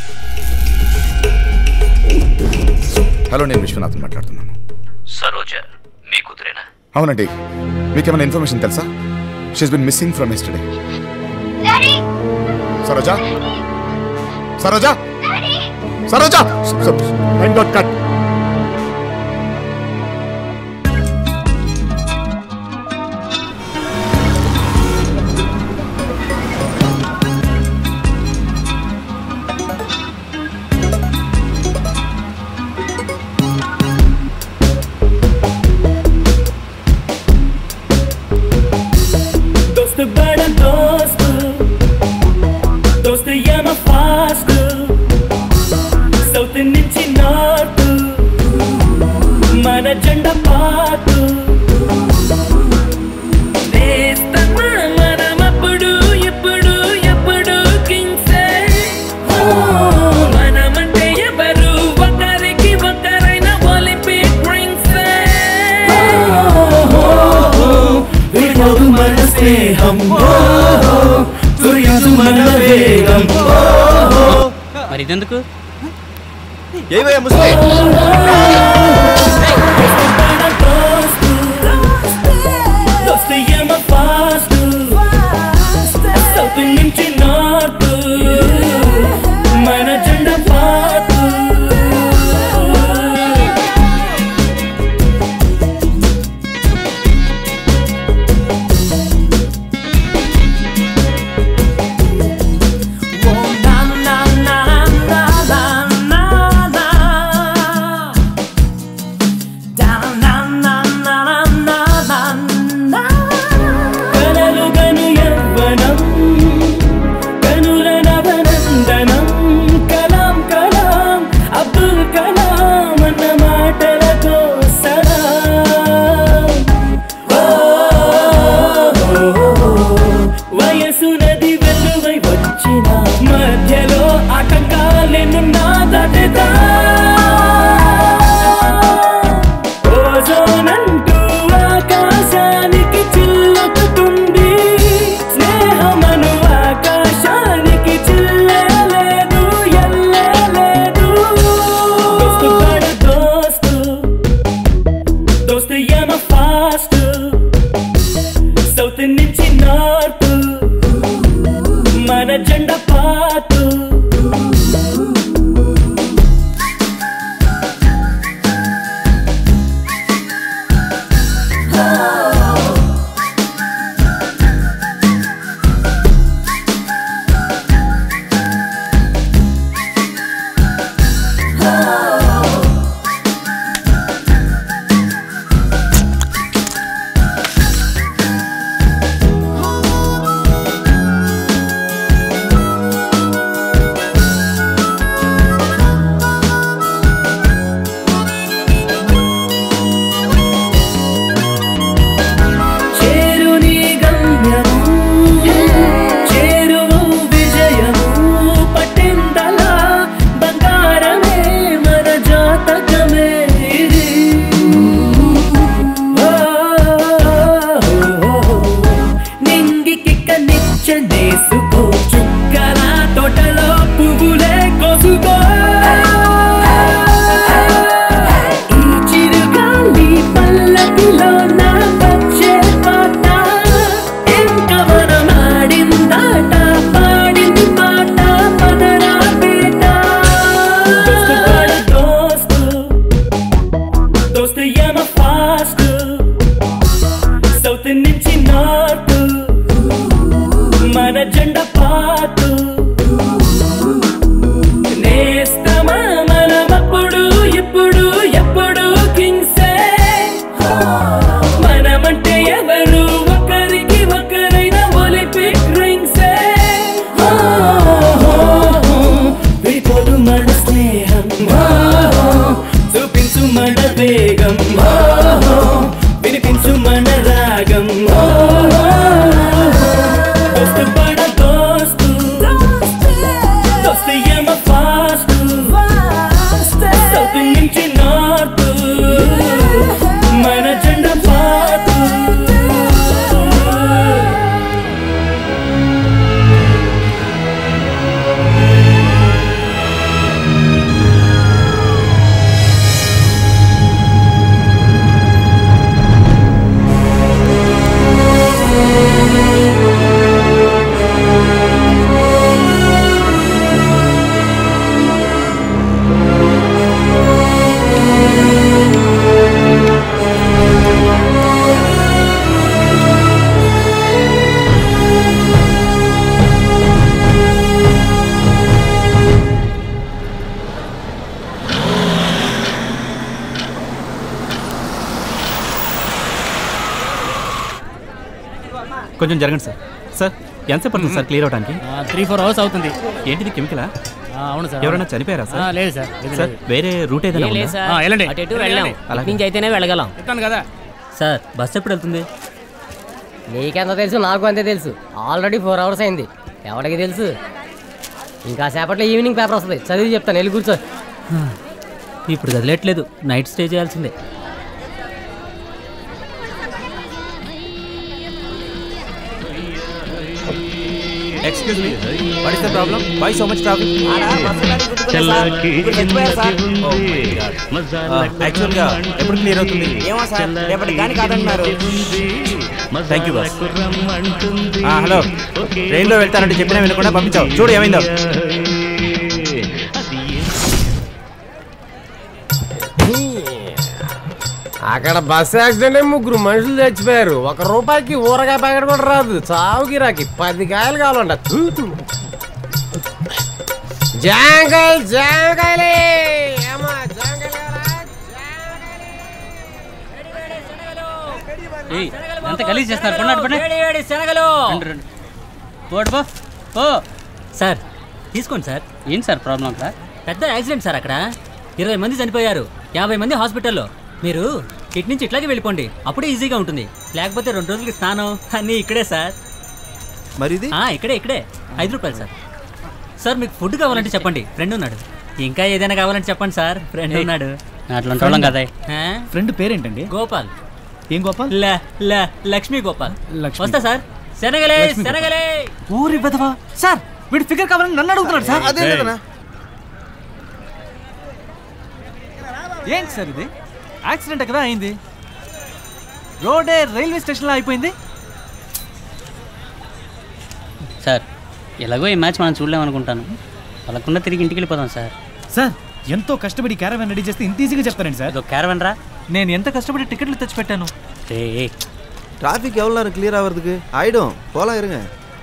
హలో నేను విశ్వనాథన్ మాట్లాడుతున్నాను సరోజ మీ కూతురేనా అవునండి మీకేమైనా ఇన్ఫర్మేషన్ తెలుసా she's been missing from yesterday Saroja Saroja Saroja line dot cut दोस्त बड़ा दोस्त दोस्त యమ ఫాస్ట్ సౌత్ నుంచి నార్త్ వేగం ఓహో మరి ఇదెందుకు ఏవే ముసలి దోస్తు ఏమ ఫాస్ట్ సౌత్ నుంచి నార్త్ మన జెండా పాతు కలలుగను యవ్వనం కనుల నవనందనం కలాం కలాం అబ్దుల్ కలాం అన్న మాటలతో సలాం ఓ, వయసు నది వెలువై వచ్చిన మధ్యలో ఆటంకాలెన్నున్నా దాటెదా ఓజోనంటూ ఆకాశానికి చిల్లుతుంది స్నేహమను ఆకాశానికి చిల్లలేదు ఎల్లలేదు దోస్తు పడ దోస్తు దోస్తు యమ ఫాస్ట్ సౌత్ నుంచి నార్త్ మన జెండా పాతు చేరుని గమ్యము చేరువు విజయము పట్టిందలా బంగారమే మన జాతకమే ఇది ఓ, నింగికిక్క నిచ్చనేసుకో చుక్కల తోటలో పువ్వులే కోసుకో ఈ చిరుగాలి పల్లకిలో నా వచ్చే పాట ఇంకా మనమాడిందాట పాడింది పాట పదరా పేట దోస్తు పడ దోస్తు దోస్తు యమ ఫాస్ట్ సౌత్ నుంచి నార్త్ మన జెండా పాతు నేస్తమా మనమప్పుడు ఇప్పుడు ఎప్పుడు కింగ్సే మనమంటే ఎవరు ఒకరికి ఒకరైన ఒలింపిక్ రింగ్సే విడిపోదు మన స్నేహం చూపించు మన వేగం వినిపించు మన రాగం దోస్తు పడ దోస్తు దోస్తు యమ ఫాస్ట్ సౌత్ నుంచి నార్త్ మన జెండా పాతు కొంచెం జరగండి సార్ సార్ ఎంతసేపు పడుతుంది సార్ క్లియర్ అవడానికి త్రీ ఫోర్ అవర్స్ అవుతుంది ఏంటిది కెమికలా ఆ, అవును సార్ ఎవరైనా చనిపోయారా ఆ, సార్ లేదు సార్ లేదు, సార్ లేదు. వేరే రూట్ ఏదైనా ఏం లేదు ఉందా? సార్. ఆ, వెళ్ళండి అటు ఇటు వెళ్ళాం అలాగే. ఇటు నుంచి అయితేనే వెళ్ళగలం చెప్తాను కదా సార్ బస్ ఎప్పుడు వెళ్తుంది నీకెంత తెలుసు నాకు అంతే తెలుసు ఆల్రెడీ ఫోర్ అవర్స్ అయింది ఎవరికి తెలుసు ఇంకా సేపట్లో ఈవినింగ్ పేపర్ వస్తుంది చదివి చెప్తాను వెళ్ళి కూర్చో ఇప్పుడు కదిలేట్లేదు నైట్ స్టే చేయాల్సిందే excuse me what is the problem why so much traffic యాక్చువల్గా ఎప్పుడు క్లియర్ అవుతుంది ఏమో సార్ రేపటి కానీ కాదన్నారు థ్యాంక్ యూ బాస్ హలో ట్రైన్లో వెళ్తానంటే చెప్పినా వినకుండా పంపించావు చూడు ఏమైందో అక్కడ బస్ యాక్సిడెంట్ అయి ముగ్గురు మనుషులు చచ్చిపోయారు ఒక రూపాయికి ఊరగాయ ప్యాకెట్ కూడా రాదు చావు గిరాకి పది కాయలు కావాలంట తూ, తూ. జాంకాయలు జాంకాయలే ఏమ్మా, జాంకాయలు ఏయ్ ఎంత గలీజ్ చేస్తారు పన్నాడు పడే శనగలు రండి రండి పోడు పో పో సార్ తీసుకోండి సార్ ఏంటి సార్ ప్రాబ్లం సార్ పెద్ద యాక్సిడెంట్ సార్ అక్కడ ఇరవై మంది చనిపోయారు యాభై మంది హాస్పిటల్లో మీరు ఇటు నుంచి ఇట్లాగే వెళ్ళిపోండి అప్పుడే ఈజీగా ఉంటుంది లేకపోతే రెండు రోజులకి స్నానం అన్నీ ఇక్కడే సార్ మరి ఇది ఆ, ఇక్కడే ఇక్కడే ఐదు రూపాయలు సార్ సార్ మీకు ఫుడ్ కావాలంటే చెప్పండి ఫ్రెండ్ ఉన్నాడు ఇంకా ఏదైనా కావాలంటే చెప్పండి సార్ ఫ్రెండ్ ఏయ్. ఉన్నాడు అట్లాంటి వాళ్ళం కదా ఫ్రెండ్ పేరేంటండి గోపాల్ ఏం గోపాల్ ల ల లక్ష్మీ గోపాల్ లక్ష్మీ. వస్తా సార్ శనగలే లక్ష్మీ గోపాల్. శనగలే ఊరి వెధవా సార్ వీడి ఫిగర్ కావాలని నన్ను అడుగుతున్నాడు సార్ అదే లేదన్నా. ఏంటి సార్ ఇది యాక్సిడెంట్ కదా అయింది రోడే రైల్వే స్టేషన్లో అయిపోయింది సార్ ఎలాగో ఈ మ్యాచ్ మనం చూడలేము అనుకుంటాను వాళ్ళకుండా తిరిగి ఇంటికి వెళ్ళిపోదాం సార్ సార్ ఎంతో కష్టపడి క్యారవాన్ రెడీ చేస్తే ఇంత ఈజీగా చెప్తారండి సార్ క్యారవన్ రా నేను ఎంత కష్టపడి టికెట్లు తెచ్చిపెట్టాను டிராஃபிக் எவ்வளோ நேரம் கிளியர் ஆகிறதுக்கு ஆயிடும் போலாம் இருங்க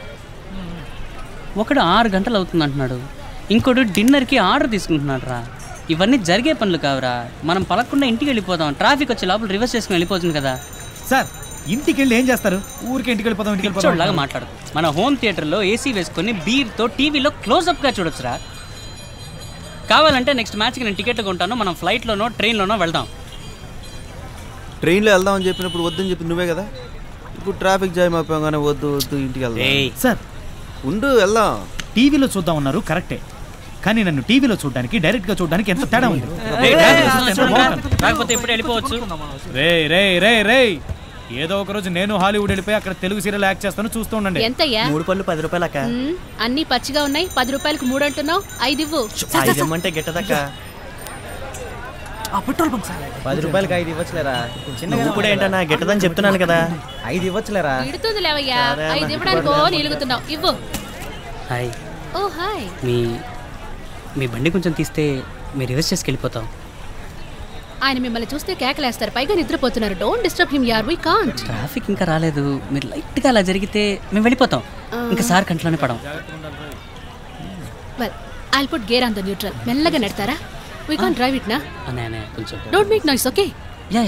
ఒకడు ఆరు గంటలు అవుతుంది అంటున్నాడు ఇంకోడు డిన్నర్కి ఆర్డర్ తీసుకుంటున్నాడు రా ఇవన్నీ జరిగే పనులు కావురా మనం పలకుండా ఇంటికి వెళ్ళిపోదాం ట్రాఫిక్ వచ్చే లోపల రివర్స్ చేసుకుని వెళ్ళిపోతుంది కదా సార్ ఇంటికి వెళ్ళి ఏం చేస్తారు ఊరికి ఇంటికి వెళ్ళిపోతాం ఇంటికి పిచ్చోడ్లాగా వెళ్ళిపోతాం మాట్లాడు మన హోమ్ థియేటర్లో ఏసీ వేసుకొని బీర్తో టీవీలో క్లోజ్అప్గా చూడొచ్చురా కావాలంటే నెక్స్ట్ మ్యాచ్కి నేను టికెట్లు కొంటాను మనం ఫ్లైట్లోనో ట్రైన్లోనో వెళ్దాం ట్రైన్లో వెళ్దామని చెప్పినప్పుడు వద్దని చెప్పి నువ్వే కదా ఇప్పుడు ట్రాఫిక్ జామ్ అయిపోగానే వద్దు వద్దు ఇంటికి వెళ్దాం సార్ ఉండు వెళ్దాం టీవీలో చూద్దాం ఉన్నారు కరెక్టే కానీ నన్ను టీవీలో చూడడానికి డైరెక్ట్ గా చూడడానికి ఎంత తేడా ఉంది ఏయ్, ట్రాఫిక్ చూస్తే ఎంత బాగుంటుంది. కాకపోతే ఇప్పుడు వెళ్ళిపోవచ్చు రే రే రే రే ఏదో ఒక రోజు నేను హాలీవుడ్ వెళ్ళిపోయి అక్కడ తెలుగు సీరియల్ యాక్ట్ చేస్తాను చూస్తూ ఉండండి ఎంతయ్యా? మూడు పళ్ళు పది రూపాయలు అక్క మ్మ్, అన్నీ పచ్చిగా ఉన్నాయి పది రూపాయలకు మూడు అంటున్నావు ఐదు ఇవ్వు ఐదు ఇమ్మంటే గిట్టదక్క ఆ పెట్రోల్ బంక్ సార్ పది రూపాయలకి ఐదు ఇవ్వచ్చులేరా నువ్వు కూడా ఏంటన్నా గిట్టదని చెప్తున్నాను కదా ఐదు ఇవ్వచ్చులేరా ఇడుతుంది లేవయ్యా సరే అన్న, ఐదు ఇవ్వడానికి ఓ నిలుగుతున్నావు ఇవ్వు హాయ్ ఓ హాయ్ మీ మీ బండి కొంచెం తీస్తే మీరు రివర్స్ చేసుకు వెళ్ళిపోతాం ఆయన మిమ్మల్ని చూస్తే కేకలేస్తారు పైగా నిద్రపోతున్నారు డోంట్ డిస్టర్బ్ హిమ్ యార్ వీ కాంట్ ట్రాఫిక్ ఇంకా రాలేదు మీరు లైట్గా అలా జరిగితే మేము వెళ్ళిపోతాం ఇంకా సార్ కంట్లోనే పడం well I put gear on the neutral మెల్లగా నెడతారా వీ కాన్ డ్రైవ్ ఇట్ నా అనే అనే కొంచెం don't make noise okay yeah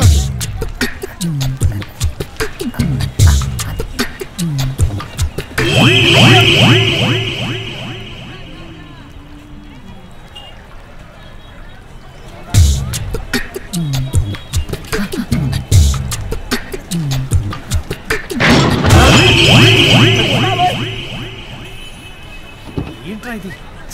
ఏంట్రా ఇది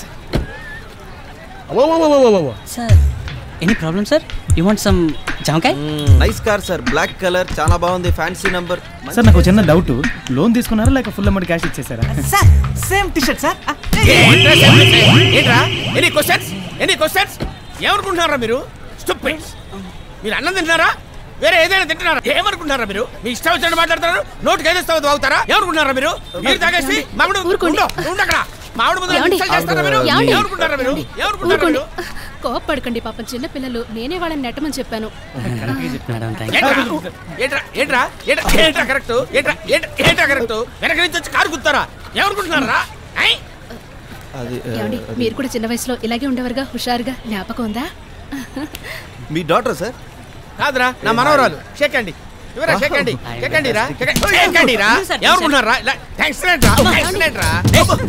sir any problem sir you want some జామకాయ్ nice car sir black colour చాలా బాగుంది ఫ్యాన్సీ నంబర్ సార్ నాకు చిన్న డౌట్ లోన్ తీసుకున్నారా లేక ఫుల్ అమౌంట్ క్యాష్ ఇచ్చేసారా sir same T shirt sir ఏంట్రా ఎనీ క్వశ్చన్స్ ఎనీ క్వశ్చన్స్ ఏమనుకుంటున్నారా మీరు స్టూపిడ్స్ మీరు అన్నం తింటున్నారా వేరే ఏదైనా తింటున్నారా ఏమనుకుంటున్నారా మీరు మీ ఇష్టం వచ్చినట్టు మాట్లాడతారు నోటికి ఏదేస్తావు తాగుతారా ఏమనుకుంటున్నారా మీరు మీరు తాగేసి మామిడి ఉండు ఉండు అక్కడ మామిడి ముందు ఏమండి? ఇన్సల్ట్ చేస్తారా మీరు ఏమండి? ఏమనుకుంటారా మీరు ఏమనుకుంటారా ఊరుకోండి మీరు కోప్పడకండి పాపం చిన్న పిల్లలు నేనే వాళ్ళని నెట్టమని చెప్పాను మేడం ఏంట్రా ఏంట్రా ఏంట్రా ఏంట్రా ఏంట్రా కరెక్ట్ ఏంట్రా ఏంట్రా ఏంట్రా కరెక్ట్ వెనక నుంచి వచ్చి కారు కుత్తారా ఏమనుకుంటున్నారా ఐ అది ఆ, ఏమండి అది- మీరు కూడా చిన్న వయసులో ఇలాగే ఉండేవారుగా హుషారుగా జ్ఞాపకం ఉందా మీ డాటర్ సార్ కాదురా నా మనవరాలు షేకండి ఇవరా షేకండి షేకండి రా షేకండి రా ఎవరుకున్నారా థ్యాంక్స్ రా థ్యాంక్స్ రా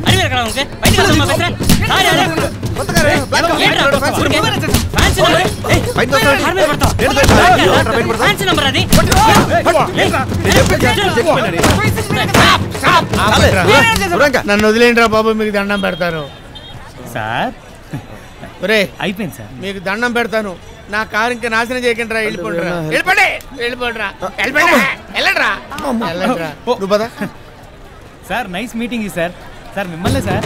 నన్ను వదిలేండి రా బాబు మీకు దండం పెడతాను సార్ ఒరే అయిపోయింది సార్ మీకు దండం పెడతాను నా కారు ఇంకా నాశనం చేయకండి రా వెళ్ళిపోండి రా వెళ్ళిపోండి వెళ్ళిపోండి రా వెళ్ళిపోండి వెళ్ళండి రా వెళ్ళండి రా sir nice meeting sir sir మిమ్మల్నే సార్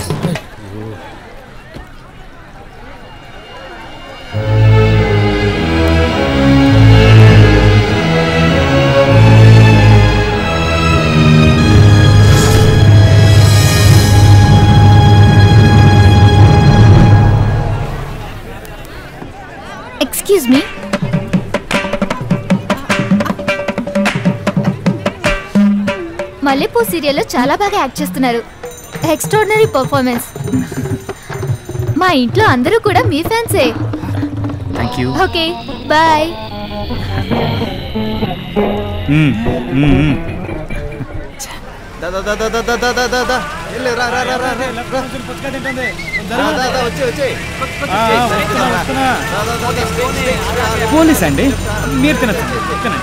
ఎక్స్క్యూజ్ మీ మల్లెపూ సీరియల్లో చాలా బాగా యాక్ట్ చేస్తున్నారు ఎక్స్ట్రాడినరీ పర్ఫార్మెన్స్ మా ఇంట్లో అందరూ కూడా మీ ఫ్యాన్సే థ్యాంక్ యూ ఓకే బాయ్ దా దా దా దా దా దా దా దా దా దా వెళ్ళు, రా రా రా రా రా రా. రా, దా, దా, వచ్చే, వచ్చే. పోలీస్ అండి మీరు తినచ్చు తినండి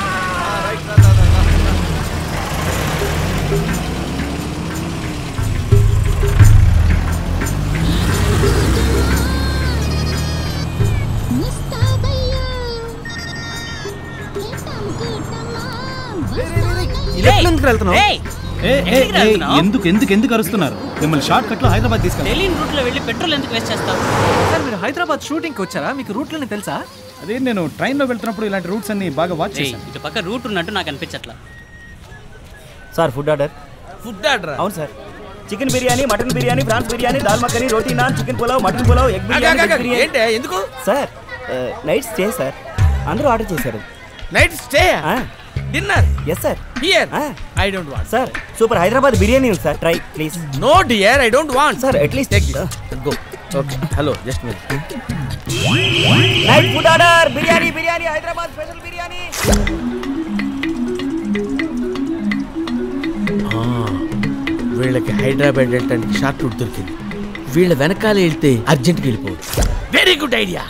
ఏయ్! ఏ, ఏ, ఎక్కడికి ఏ, వెళ్తున్నావ్? ఎందుకు ఎందుకు ఎందుకు అరుస్తున్నారు మిమ్మల్ని షార్ట్ కట్ లో హైదరాబాద్ తీసుకెళ్ళి తెలియని రూట్ లో వెళ్ళి పెట్రోల్ ఎందుకు వేస్ట్ చేస్తావు సార్ మీరు హైదరాబాద్ షూటింగ్కి వచ్చారా మీకు రూట్లని తెలుసా అదే నేను ట్రైన్ లో వెళ్తున్నప్పుడు ఇలాంటి రూట్స్ అన్ని బాగా వాచ్ ఏయ్, చేశాను ఇటు పక్క రూట్ ఉన్నట్టు నాకు అనిపించట్లా sir food order food order అవును sir chicken biryani mutton biryani prawns biryani dal makhani roti naan chicken pulao mutton pulao egg biryani veg biryani ఏంటి ఎందుకు సార్ నైట్ స్టే సార్ అందరూ ఆర్డర్ చేశారు night stay dinner yes sir here I don't want sir super Hyderabad biryani ఉంది sir try please no dear I don't want sir at least go okay hello just minute night food order biryani biryani Hyderabad special biryani వీళ్ళకి హైదరాబాద్ వెళ్ళడానికి short route దొరికింది వీళ్ళ వెనకాల వెళ్తే అర్జెంట్కి వెళ్ళిపోవచ్చు very good idea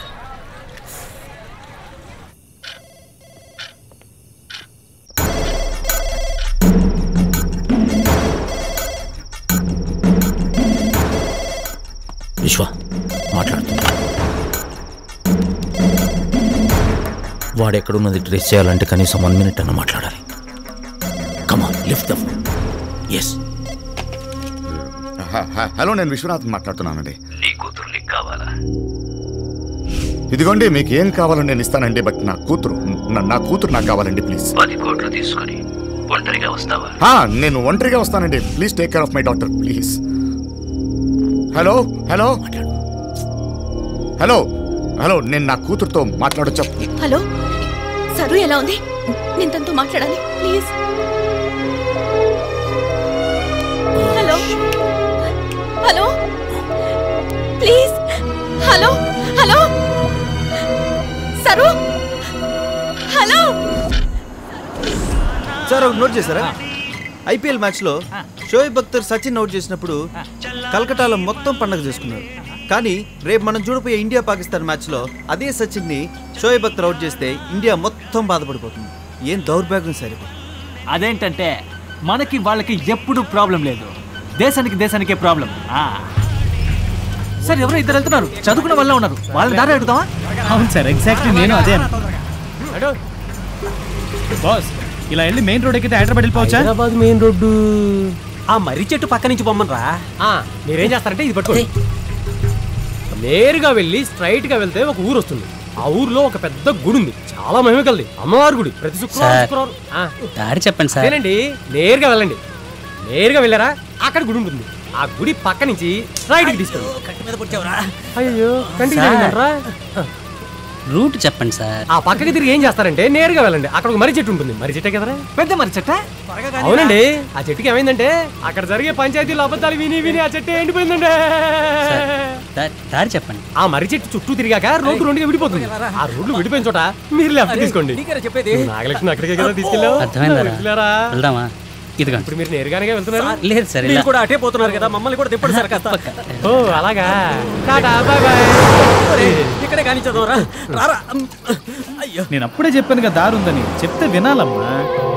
విశ్వ మాట్లాడుతున్నా వాడు ఎక్కడున్నది ట్రేస్ చేయాలంటే కనీసం వన్ మినిట్ అన్న మాట్లాడాలి come on lift the phone yes హ- హ- హలో నేను విశ్వనాథ్ మాట్లాడుతున్నానండి నీ కూతురు నీకు కావాలా ఇదిగోండి మీకు ఏం కావాలని నేను ఇస్తానండి బట్ నా కూతురు నా- నా కూతురు నాకు కావాలండి ప్లీజ్ పది కోట్లు తీసుకొని ఒంటరిగా వస్తావా ఆ, నేను ఒంటరిగా వస్తానండి please take care of my doctor please hello hello hello hello నేను నా కూతురుతో మాట్లాడొచ్చా హలో సరు ఎలా ఉంది నేను తనతో మాట్లాడాలి please hello hello please hello hello sir hello sir ఒక నోట్ చేశారా ఐపీఎల్ మ్యాచ్లో షోయబ్ అఖ్తర్ సచిన్ అవుట్ చేసినప్పుడు కలకటాలో మొత్తం పండగ చేసుకున్నారు కానీ రేపు మనం చూడబోయే ఇండియా పాకిస్తాన్ మ్యాచ్లో అదే సచిన్ని షోయబ్ అఖ్తర్ అవుట్ చేస్తే ఇండియా మొత్తం బాధపడిపోతుంది ఏం దౌర్భాగ్యం సార్ ఇది. అదేంటంటే మనకి వాళ్ళకి ఎప్పుడు ప్రాబ్లం లేదు దేశానికి దేశానికే ప్రాబ్లం సార్ ఎవరో ఇద్దరు వెళ్తున్నారు చదువుకున్న వల్ల ఉన్నారు వాళ్ళ దారి అడుగుతావా అవును సార్ ఎగ్జాక్ట్లీ నేను అదే బాస్ ఇలా వెళ్ళి మెయిన్ రోడ్ ఎక్కితే హైదరాబాద్ వెళ్ళిపోవచ్చా హైదరాబాద్ మెయిన్ రోడ్డు ఆ మర్రి చెట్టు పక్క నుంచి పొమ్మనరా ఆ, మీరేం చేస్తారంటే ఇది పట్టుకోండి నేరుగా వెళ్ళి స్ట్రైట్ గా వెళ్తే ఒక ఊరు వస్తుంది ఆ ఊర్లో ఒక పెద్ద గుడి ఉంది చాలా మహిమ కలది అమ్మవారి గుడి ప్రతి శుక్రవారం సార్. శుక్రవారం ఆ, దారి చెప్పండి సార్ అదేనండి నేరుగా వెళ్ళండి నేరుగా వెళ్ళారా అక్కడ గుడి ఉంటుంది ఆ గుడి పక్క నుంచి రైట్ కి తీసుకెళ్ళండి అయ్యో కంటికి సార్. తగిలిందంట్రా? రూట్ చెప్పండి సార్ ఆ పక్కకి తిరిగి ఏం చేస్తారంటే నేరుగా వెళ్ళండి అక్కడ ఒక మర్రి చెట్టు ఉంటుంది మర్రి చెట్టే కదరా పెద్ద మర్రి చెట్ట అవునండి ఆ చెట్టుకి ఏమైందంటే అక్కడ జరిగే పంచాయతీలు అబద్ధాలు విని విని ఆ చెట్టు ఎండిపోయిందండి దా- దారి చెప్పండి ఆ మర్రి చెట్టు చుట్టూ తిరిగాక రోడ్డు రెండుగా విడిపోతుంది ఆ రోడ్లు విడిపోయిన చోట మీరు లెఫ్ట్ తీసుకోండి చెప్పేది నువ్వు నాగలక్ష్మి అక్కడికే కదా తీసుకెళ్ళావు అర్థమైందా వెళ్ళారా? వెళ్దామా ఇదిగోండి ఇప్పుడు మీరు నేరుగానే వెళ్తున్నారు లేదు సార్ మీరు ఇలా. కూడా అటే పోతున్నారు కదా మమ్మల్ని కూడా తిప్పండి సార్ కాస్త ఓ అలాగా టాటా బాయ్ బాయ్ ఇక్కడే కానీ చదవరా రారా అయ్యో నేను అప్పుడే చెప్పాను కదా దారి ఉందని చెప్తే వినాలమ్మా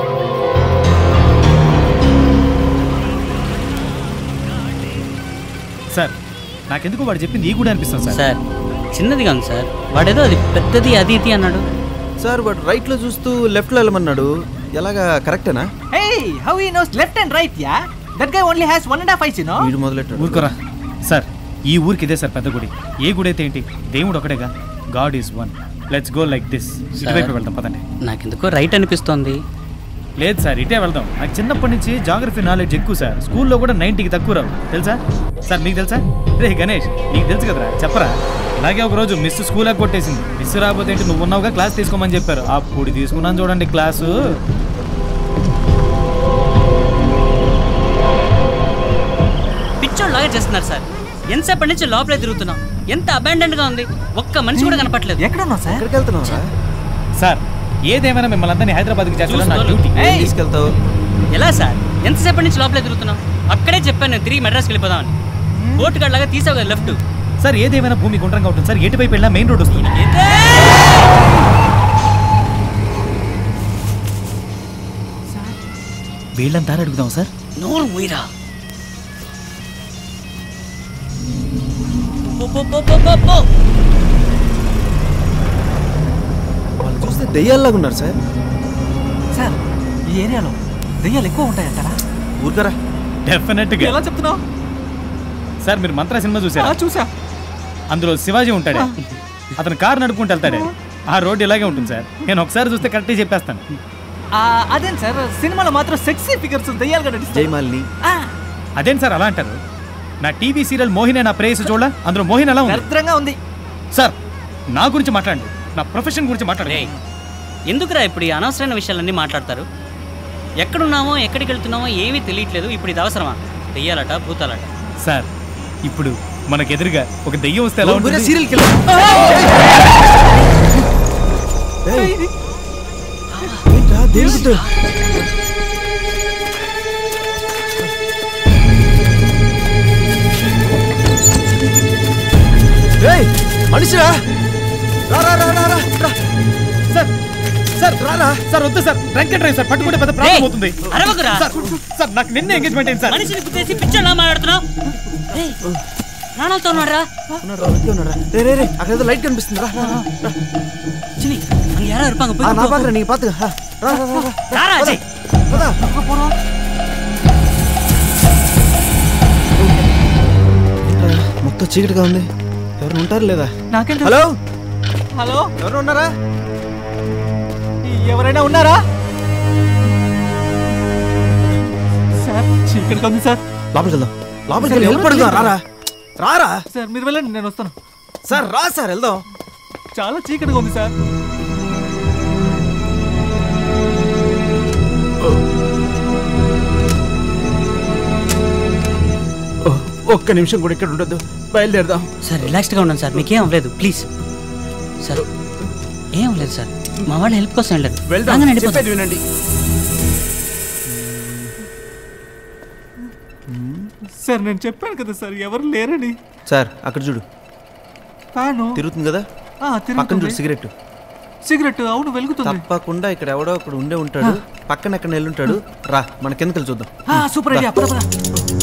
సార్ నాకెందుకు వాడు చెప్పింది ఈ కూడా అనిపిస్తుంది సార్ సార్ చిన్నదిగా ఉంది సార్ వాడేదో అది పెద్దది అది ఇది అన్నాడు సార్ వాడు రైట్లో చూస్తూ లెఫ్ట్లో వెళ్ళమన్నాడు ఎలాగా కరెక్టేనా hey how he knows left and right yeah that guy only has one and half eyes you know వీడు మొదలెట్టాడు ఊరుకోరా సార్ ఈ ఊరికి ఇదే సార్ పెద్ద గుడి ఏ గుడి అయితే ఏంటి దేవుడు ఒకటేగా God is one let's go like this ఇటువైపు వెళ్దాం పదండి నాకెందుకో రైట్ అనిపిస్తోంది లేదు సార్ ఇటే వెళ్దాం నాకు చిన్నప్పటి నుంచి జాగ్రఫీ నాలెడ్జ్ ఎక్కువ సార్ స్కూల్లో కూడా నైన్టీకి తక్కువ రావు తెలుసా సార్ మీకు తెలుసా రే గణేష్ నీకు తెలుసు కదరా చెప్పరా ఇలాగే ఒక రోజు మిస్ స్కూల్ కొట్టేసింది మిస్ రాకపోతే ఏంటి నువ్వు ఉన్నావుగా క్లాస్ తీసుకోమని చెప్పారు అప్పుడు తీసుకున్నాను చూడండి క్లాసు పిచ్చోళ్ళలాగా చేస్తున్నారు సార్ ఎంతసేపటి నుంచి లోపలే తిరుగుతున్నాం ఎంత అబాండెంట్ గా ఉంది ఒక్క మనిషి కూడా కనపట్లేదు ఎక్కడ ఉన్నావు సార్ ఎక్కడికి వెళ్తున్నావు సార్ ఏదేమైనా మిమ్మల్ని అందరినీ హైదరాబాద్కి చేస్తాను నా డ్యూటీ తీసుకెళ్తావు ఎలా సార్ ఎంతసేపటి నుంచి లోపలే తిరుగుతున్నాం అక్కడే చెప్పాను నేను తిరిగి మెడ్రాస్కి వెళ్ళిపోదామని బోట్ గార్డ్ లాగా తీసావు కదా లెఫ్ట్ సార్ ఏదేమైనా భూమి గుండ్రంగా ఉంటుంది సార్ ఎటువైపు వెళ్ళినా మెయిన్ రోడ్ వస్తుంది వీళ్ళంతా అడుగుదాం సార్ నోరు మూయిరా పో, పో, పో, పో, పో, పో. వాళ్ళు చూస్తే దెయ్యాల్లాగా ఉన్నారు సార్ సార్ ఈ ఏరియాలో దెయ్యాలు ఎక్కువ ఉంటాయంటారా ఊరుకరా డెఫినెట్గా ఎలా చెప్తున్నావు సార్ మీరు మంత్ర సినిమా చూసారా చూసా అందులో శివాజీ ఉంటాడే అతను కారు నడుపుకుంటూ వెళ్తాడే ఆ రోడ్డు ఇలాగే ఉంటుంది సార్ నేను ఒకసారి చూస్తే కరెక్ట్గా చెప్పేస్తాను అదేం సార్ సినిమాలో మాత్రం సెక్సీ ఫిగర్స్ దెయ్యాలుగా నటిస్తారు జయమాలిని అదేం సార్ అలా అంటారు నా టీవీ సీరియల్ మోహినే నా ప్రేయస్ చూడ అందులో మోహిన్ ఎలా ఉంది దరిద్రంగా ఉంది సార్ నా గురించి మాట్లాడండి నా ప్రొఫెషన్ గురించి మాట్లాడండి ఎందుకురా ఇప్పుడు ఈ అనవసరమైన విషయాలన్నీ మాట్లాడతారు ఎక్కడున్నామో ఎక్కడికి వెళ్తున్నామో ఏమీ తెలియట్లేదు ఇప్పుడు ఇది అవసరమా దెయ్యాలట భూతాలట సార్ ఇప్పుడు మనకు ఎదురుగా ఒక దెయ్యం వస్తే ఎలా ఓ, ఉంటుంది గురే serial ఏంట్రా దేవుడు ఏయ్ మనిషిరా రా రా రా రా రా రా. సార్ సార్ రారా సార్ వద్దు sir drunk and drive sir పట్టుకుంటే పెద్ద ప్రాబ్లం అవుతుంది అరవకురా. సార్ సార్ నాకు నిన్న ఎంగేజ్మెంట్ అయింది సార్ మనిషిని గుర్తేసి పిచ్చోళ్ళ మాట్లాడుతున్నావు ఏయ్, ప్రాణాలతో ఉన్నారా ఉన్నాడు, రా, ఇక్కడే ఉన్నాడు, రా. రే రే రే అక్కడ ఏదో లైట్ కనిపిస్తుంది రా రా, రా, రా. చిని அங்க யாரோ இருப்பாங்க ఆ, போய் నా போ, పాకరా போ. నీకు పాతుగా రా రా రా, రా రారా అజయ్ పద. ఏంట్రా, మొత్తం చీకటిగా ఉంది ఎవరు ఉంటారు లేదా నాకేం తెలుసు? హలో హలో ఎవరు ఉన్నారా ఎవరైనా ఉన్నారా సార్ చీకటిగా ఉంది సార్ లోపలికి వెళ్దాం లోపలికి సార్, వెళ్ళి ఎవరు హెల్ప్ అడుగుదాం రారా రారా సార్ మీరు వెళ్ళండి నేను వస్తాను సార్ రా సార్ వెళ్దాం చాలా చీకటిగా ఉంది సార్ ఒక్క నిమిషం కూడా ఇక్కడ ఉండొద్దు బయలుదేరదాం సార్ రిలాక్స్డ్గా ఉండండి సార్ మీకేం అవ్వలేదు ప్లీజ్ సార్ ఏం అవ్వలేదు సార్ మా వాళ్ళు హెల్ప్ కోసం వెళ్ళారు వెళ్దాం రాగానే వెళ్ళిపోతాం. చెప్పేది వినండి సార్ నేను చెప్పాను కదా సార్ ఎవరు లేరని సార్ అక్కడ చూడు ఫ్యాను తిరుగుతుంది కదా ఆ, పక్కన తిరుగుతుంది. చూడు సిగరెట్ సిగరెట్ అవును వెలుగుతుంది తప్పకుండా ఇక్కడ ఎవడో ఒకడు ఉండే ఉంటాడు పక్కన ఎక్కడ వెళ్ళుంటాడు రా మన కిందకి చూద్దాం ఆ, సూపర్ ఐడియా పద పద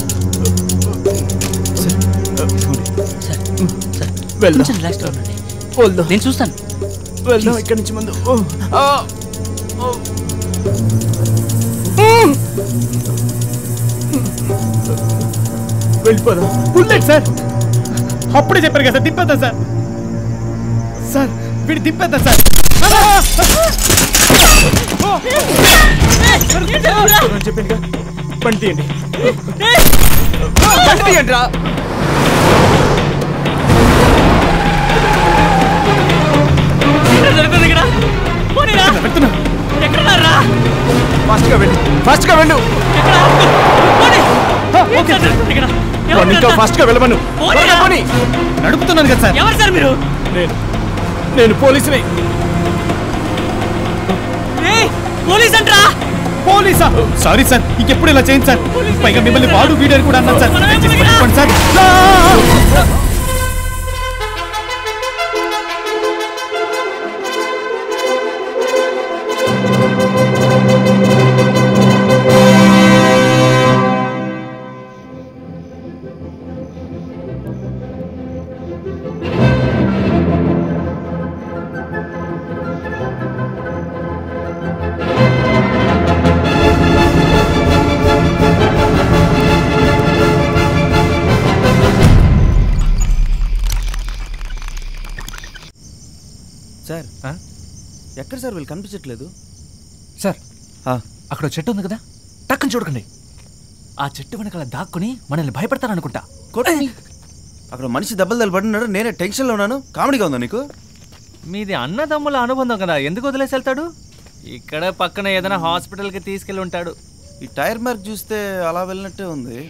వెళ్దాం కొంచెం రిలాక్స్డ్గా ఉండండి వెళ్దాం నేను చూస్తాను వెళ్దాం ఇక్కడి నుంచి ముందు ఓ, ఆ, ఓ. వెళ్ళిపోదాం బుల్లెట్ సార్ అప్పుడే చెప్పారు కదా సార్ తిప్పేద్దా సార్ సార్ వీడు తిప్పేద్దా సార్ చెప్పండి బండి తీయండి బండి తీయండి రా ఫాస్ట్ గా వెళ్ళు ఫాస్ట్ గా వెళ్ళు వాడిని ఇంకా ఫాస్ట్ గా వెళ్ళమను త్వరగా పోనీ. నడుపుతున్నాను కదా సార్ ఎవరు సార్ మీరు నేను నేను పోలీసుని పోలీస్ అంటరా పోలీసా సారీ సార్ ఇంకెప్పుడు ఇలా చేయండి సార్ పైగా మిమ్మల్ని వాడు వీడియో కూడా అన్నాను సార్ దయచేసి పట్టుకోండి సార్ ఎక్కడ సార్ వీళ్ళు కనిపించట్లేదు సార్ ఆ. అక్కడ ఓ చెట్టు ఉంది కదా టక్కని చూడకండి ఆ చెట్టు వెనకాల దాక్కుని మనల్ని భయపెడతారనుకుంటా అక్కడ మనిషి దెబ్బలు దెబ్బలు పడినాడు నేనే టెన్షన్లో ఉన్నాను కామెడీగా ఉందా నీకు మీది అన్నదమ్ముల అనుబంధం కదా ఎందుకు వదిలేసి వెళ్తాడు ఇక్కడ పక్కన ఏదైనా హాస్పిటల్కి తీసుకెళ్ళి ఉంటాడు ఈ టైర్ మార్క్ చూస్తే అలా వెళ్ళినట్టే ఉంది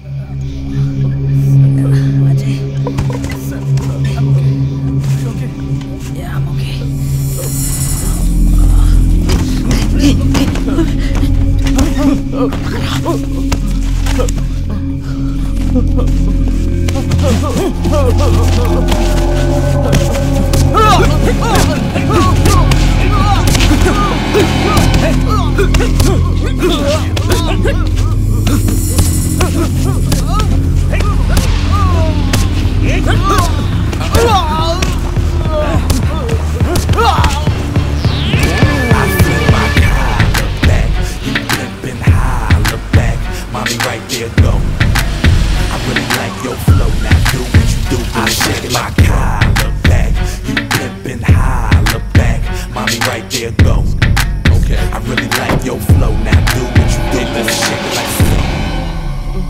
Mommy right there, go. I really like your flow. Now do what you do, I shake it like a holla back. You pimpin' holla back. Mommy right there, go. Okay. I really like your flow. Now do what you do, let's shake it like flow.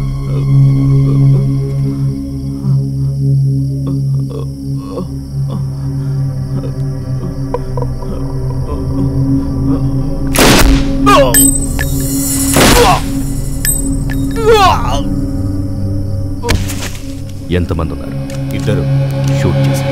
ఎంతమంది ఉన్నారు ఇద్దరు shoot చేశారు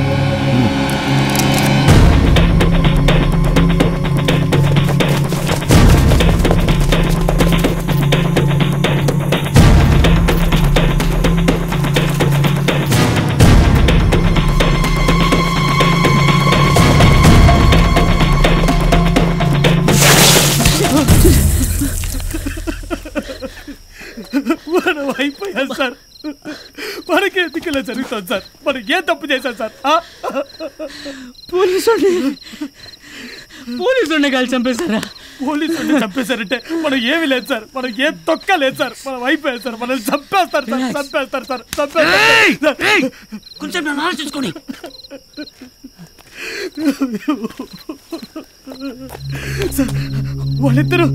మనం అయిపోయాం sir మనకి ఎందుకు ఇలా జరుగుతుంది సార్ మనం ఏం తప్పు చేశాం సార్ ఆ? పోలీసు పోలీసు కాల్ చంపేశారా పోలీసు చంపేశారంటే మనం ఏమి లేదు సార్ మనం ఏం తొక్క లేదు సార్ మనం అయిపోయాం సార్ మనం చంపేస్తారు సార్ చంపేస్తారు సార్ చంపేస్తారు కొంచెం నన్ను ఆలోచించుకొని సార్ వాళ్ళిద్దరూ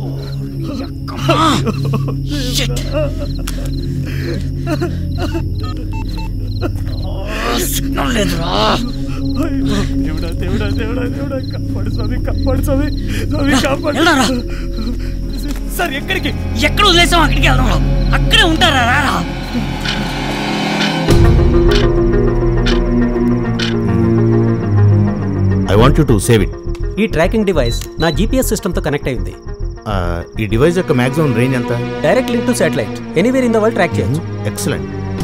సిగ్నల్ లేదురా దేవుడా దేవుడా దేవుడా దేవుడా కాపాడు స్వామి కాపాడు స్వామి స్వామి కాపాడు వెళ్ళరా. సార్ ఎక్కడికి ఎక్కడ వదిలేసాం అక్కడికి వెళ్దాం అక్కడే ఉంటారా రారా I want you to save it ఈ ట్రాకింగ్ డివైస్ నా జీపీఎస్ సిస్టమ్తో కనెక్ట్ అయింది ఈ డివైస్ యొక్క మాక్సిమం రేంజ్ ఎంత direct link to satellite anywhere in the world track చేయొచ్చు ఎక్సలెంట్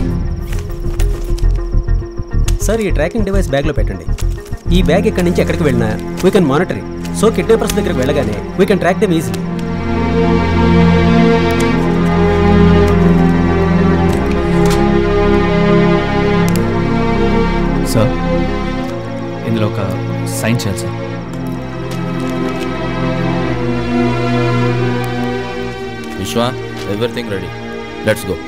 సార్ ఈ ట్రాకింగ్ డివైస్ బ్యాగ్లో పెట్టండి ఈ బ్యాగ్ ఇక్కడి నుంచి ఎక్కడికి వెళ్ళినా we can monitor so kidnappers దగ్గరికి వెళ్ళగానే we can track them easy sir ఇందులో ఒక సైన్ చేయాలి sir Vishwa everything ready let's go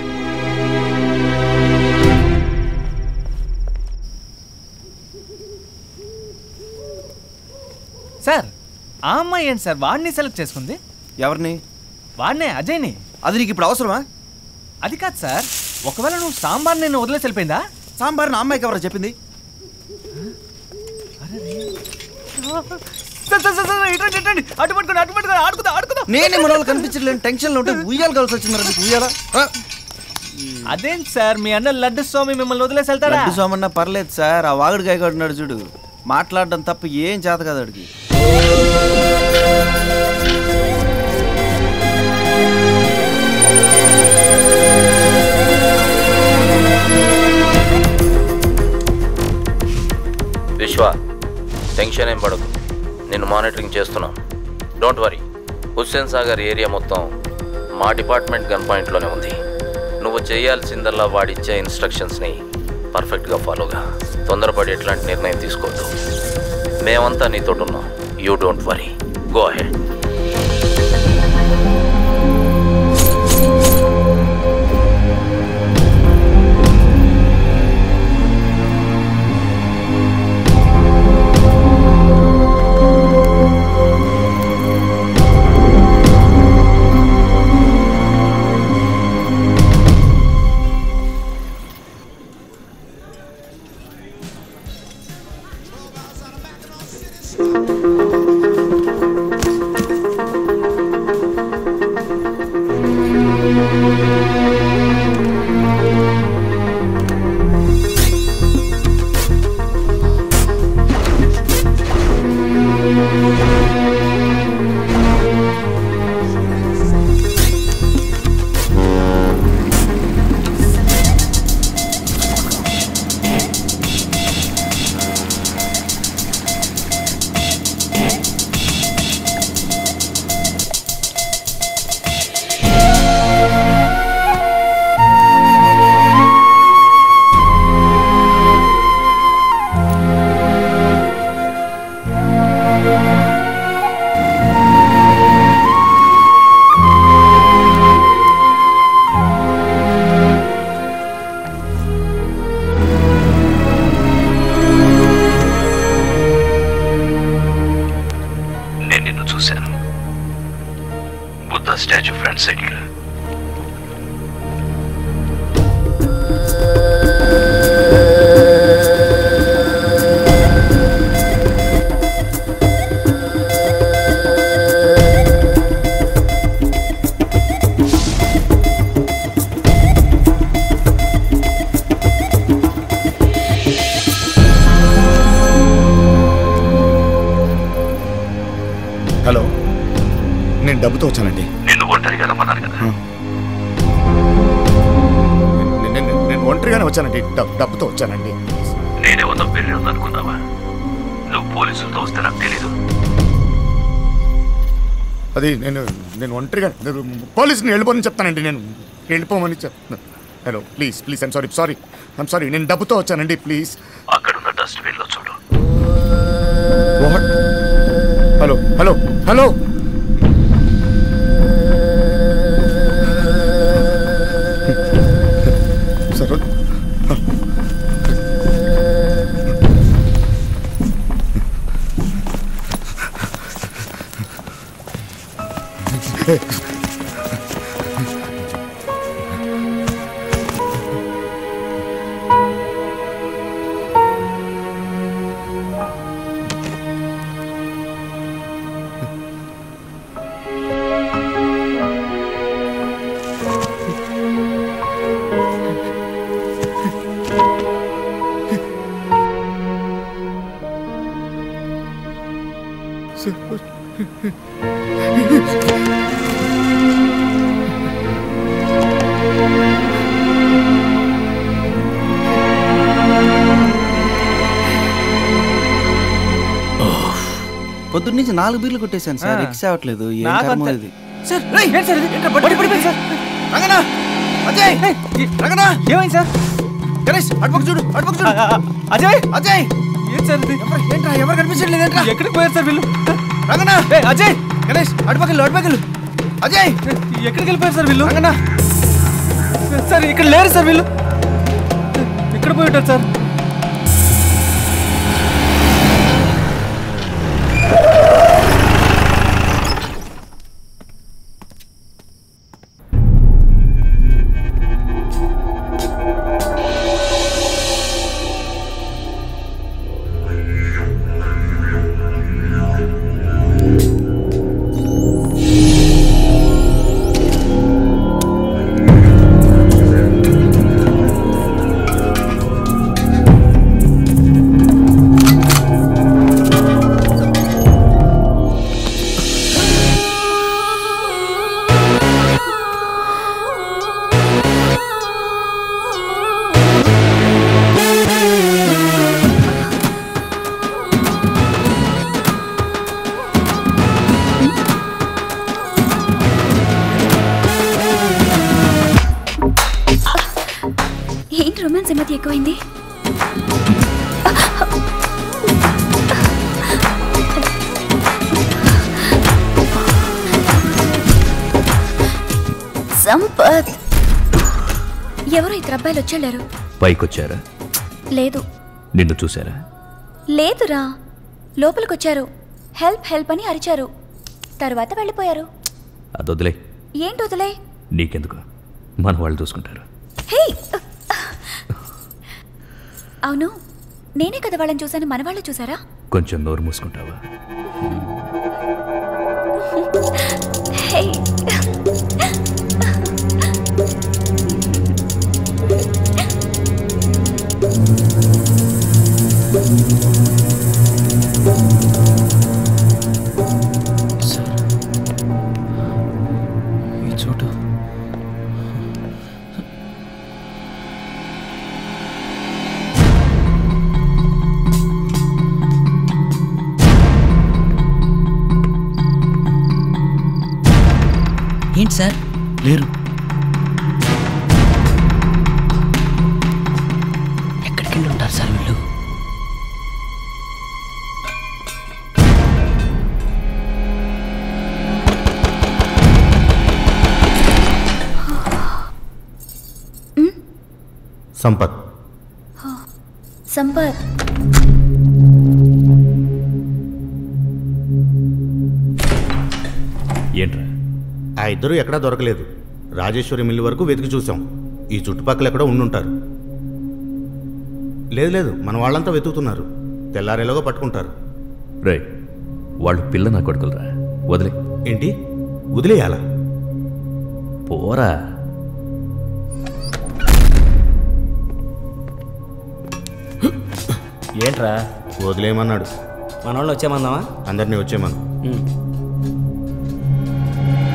sir ఆ అమ్మాయి ఏంటి సార్ వాడిని సెలెక్ట్ చేసుకుంది ఎవరిని వాడినే అజయ్ని అది నీకు ఇప్పుడు అవసరమా అది కాదు సార్ ఒకవేళ నువ్వు సాంబార్ నేను వదిలేసి వెళ్ళిపోయిందా సాంబార్ నా అమ్మాయికి ఎవరో చెప్పింది సార్ సార్ సార్ సార్ ఇటండి ఇటండి అటు పట్టుకోండి అటు పట్టుకోండి ఆడుకుందా ఆడుకుందా నేనే మన వాళ్ళు కనిపించట్లేను టెన్షన్లో ఉంటే ఉయ్యాలు కావాల్సి వచ్చింది నీకు ఉయ్యాలా ఆ? అదేంటి సార్ మీ అన్న లడ్డు స్వామి మిమ్మల్ని వదిలేసి వెళ్తాడా లడ్డు సోమన్న పర్లేదు సార్ ఆ వాగుడు గాయకుడున్నాడు చూడు మాట్లాడడం తప్ప ఏం చేత కదా అడిగి విశ్వ టెన్షన్ ఏం పడకు నేను మానిటరింగ్ చేస్తున్నాను don't worry Hussain Sagar area మొత్తం మా డిపార్ట్మెంట్ గన్ పాయింట్లోనే ఉంది నువ్వు చేయాల్సిందల్లా వాడిచ్చే ఇన్స్ట్రక్షన్స్ని పర్ఫెక్ట్గా ఫాలోగా తొందరపడి ఎట్లాంటి నిర్ణయం తీసుకోవద్దు మేమంతా నీతోటున్నాం you don't worry go ahead డబ్బుతో వచ్చానండి నిన్ను ఒంటరిగా రమ్మన్నారు కదా నేను- నేను- నేను ఒంటరిగానే వచ్చానండి డబ్- డబ్బుతో వచ్చానండి నేనే ఉన్న పెళ్లి ఉందనుకున్నావా నువ్వు పోలీసులతో వస్తే నాకు తెలీదు అది నేను నేను ఒంటరిగా నేను పోలీసుని వెళ్ళిపోని చెప్తానండి నేను వెళ్ళిపోమని చెప్తాను hello please please I'm sorry sorry I'm sorry నేను డబ్బుతో వచ్చానండి ప్లీజ్ అక్కడున్న డస్ట్బిన్ లో చూడు వాట్ హలో హలో హలో సరే పొద్దున్న నుంచి నాలుగు బీర్లు కొట్టేశాను సార్ ఆ. ఎక్స్ అవ్వట్లేదు ఏం నాకు కర్మో అంతే. ఇది సార్ ఏంటి సార్ ఇది? ఏంట్రా, పడి- పడిపోయింది సార్ రంగనా అజయ్ రంగనా ఏమైంది సార్ గణేష్ అటుపక్క చూడు అటుపక్క చూడు అజయ్ అజయ్ ఏంటి సార్ ఇది ఎవరు ఏంట్రా ఎవరు కనిపించట్లేదు ఏంట్రా ఎక్కడికి పోయారు సార్ వీళ్ళు రంగనా అజయ్ గణేష్ అటుపక్కలు అటుపక్కలు అజయ్ ఎక్కడికి వెళ్ళిపోయారు సార్ వీళ్ళు రంగనా సార్ ఇక్కడ లేరు సార్ వీళ్ళు ఎక్కడ పోయి ఉంటారు సార్ ఏంటి రొమాన్స్ ఈ మధ్య ఎక్కువైంది సంపత్ ఎవరో ఇద్దరు అబ్బాయిలు వచ్చాడారు పైకొచ్చారా లేదు నిన్ను చూసారా లేదురా లోపలికొచ్చారు హెల్ప్ హెల్ప్ అని అరిచారు తర్వాత వెళ్ళిపోయారు అదొదిలే ఏంటి వదిలే నీకెందుకు మన వాళ్ళు చూసుకుంటారు హే అవును నేనే కదా వాళ్ళని చూశాను మన వాళ్ళు చూసారా కొంచెం నోరు మూసుకుంటావా హే ఈ చోటు ఏంటి సార్ లేరు ఎక్కడికి వెళ్ళి ఉంటారు సార్ వీళ్ళు సంపత్ సంపత్ ఏంట్రా ఆ ఇద్దరు ఎక్కడా దొరకలేదు రాజేశ్వరి మిల్లు వరకు వెతికి చూసాం ఈ చుట్టుపక్కల ఎక్కడో ఉండుంటారు లేదు లేదు మన వాళ్ళంతా వెతుకుతున్నారు తెల్లారేలోగా పట్టుకుంటారు రే వాళ్ళు పిల్ల నా కొడుకులరా వదిలే ఏంటి వదిలేయాలా పోరా ఏంట్రా వదిలేయమన్నాడు మన వాళ్ళు వచ్చేమందామా అందరినీ వచ్చేమను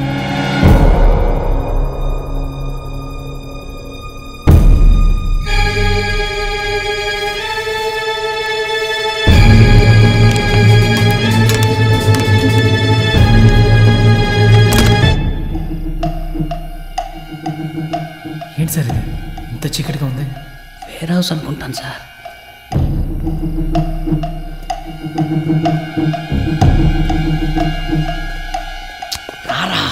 చీకటిగా ఉంది వేర్ హౌస్ అనుకుంటాను సార్ రారా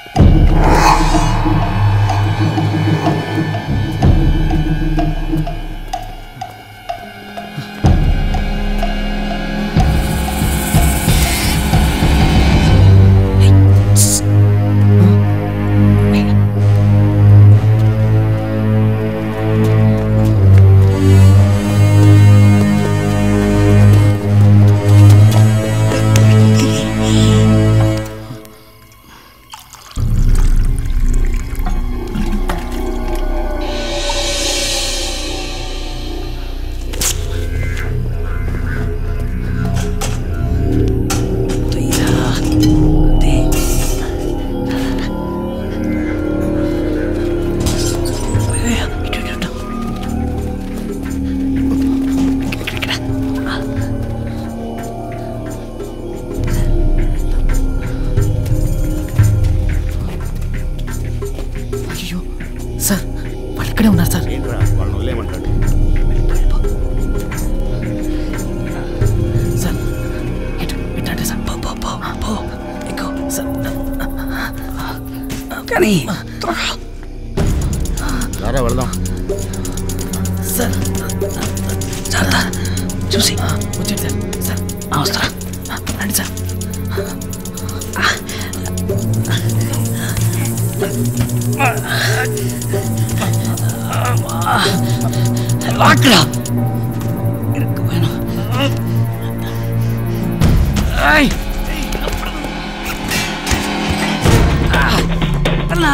అయ్యో సార్ వాళ్ళు ఇక్కడే ఉన్నారు సార్ వాళ్ళని వదిలేయమంటాడు సార్ ఇటు ఇటు సార్ పో పో పో పో ఎక్కువ సార్ కానీ రారా వెళదాం సార్ జాగ్రత్త చూసి వచ్చేది సార్ సార్ ఆ, వస్తారా ఆ, రండి సార్ అక్కడ ఏయ్! అన్నా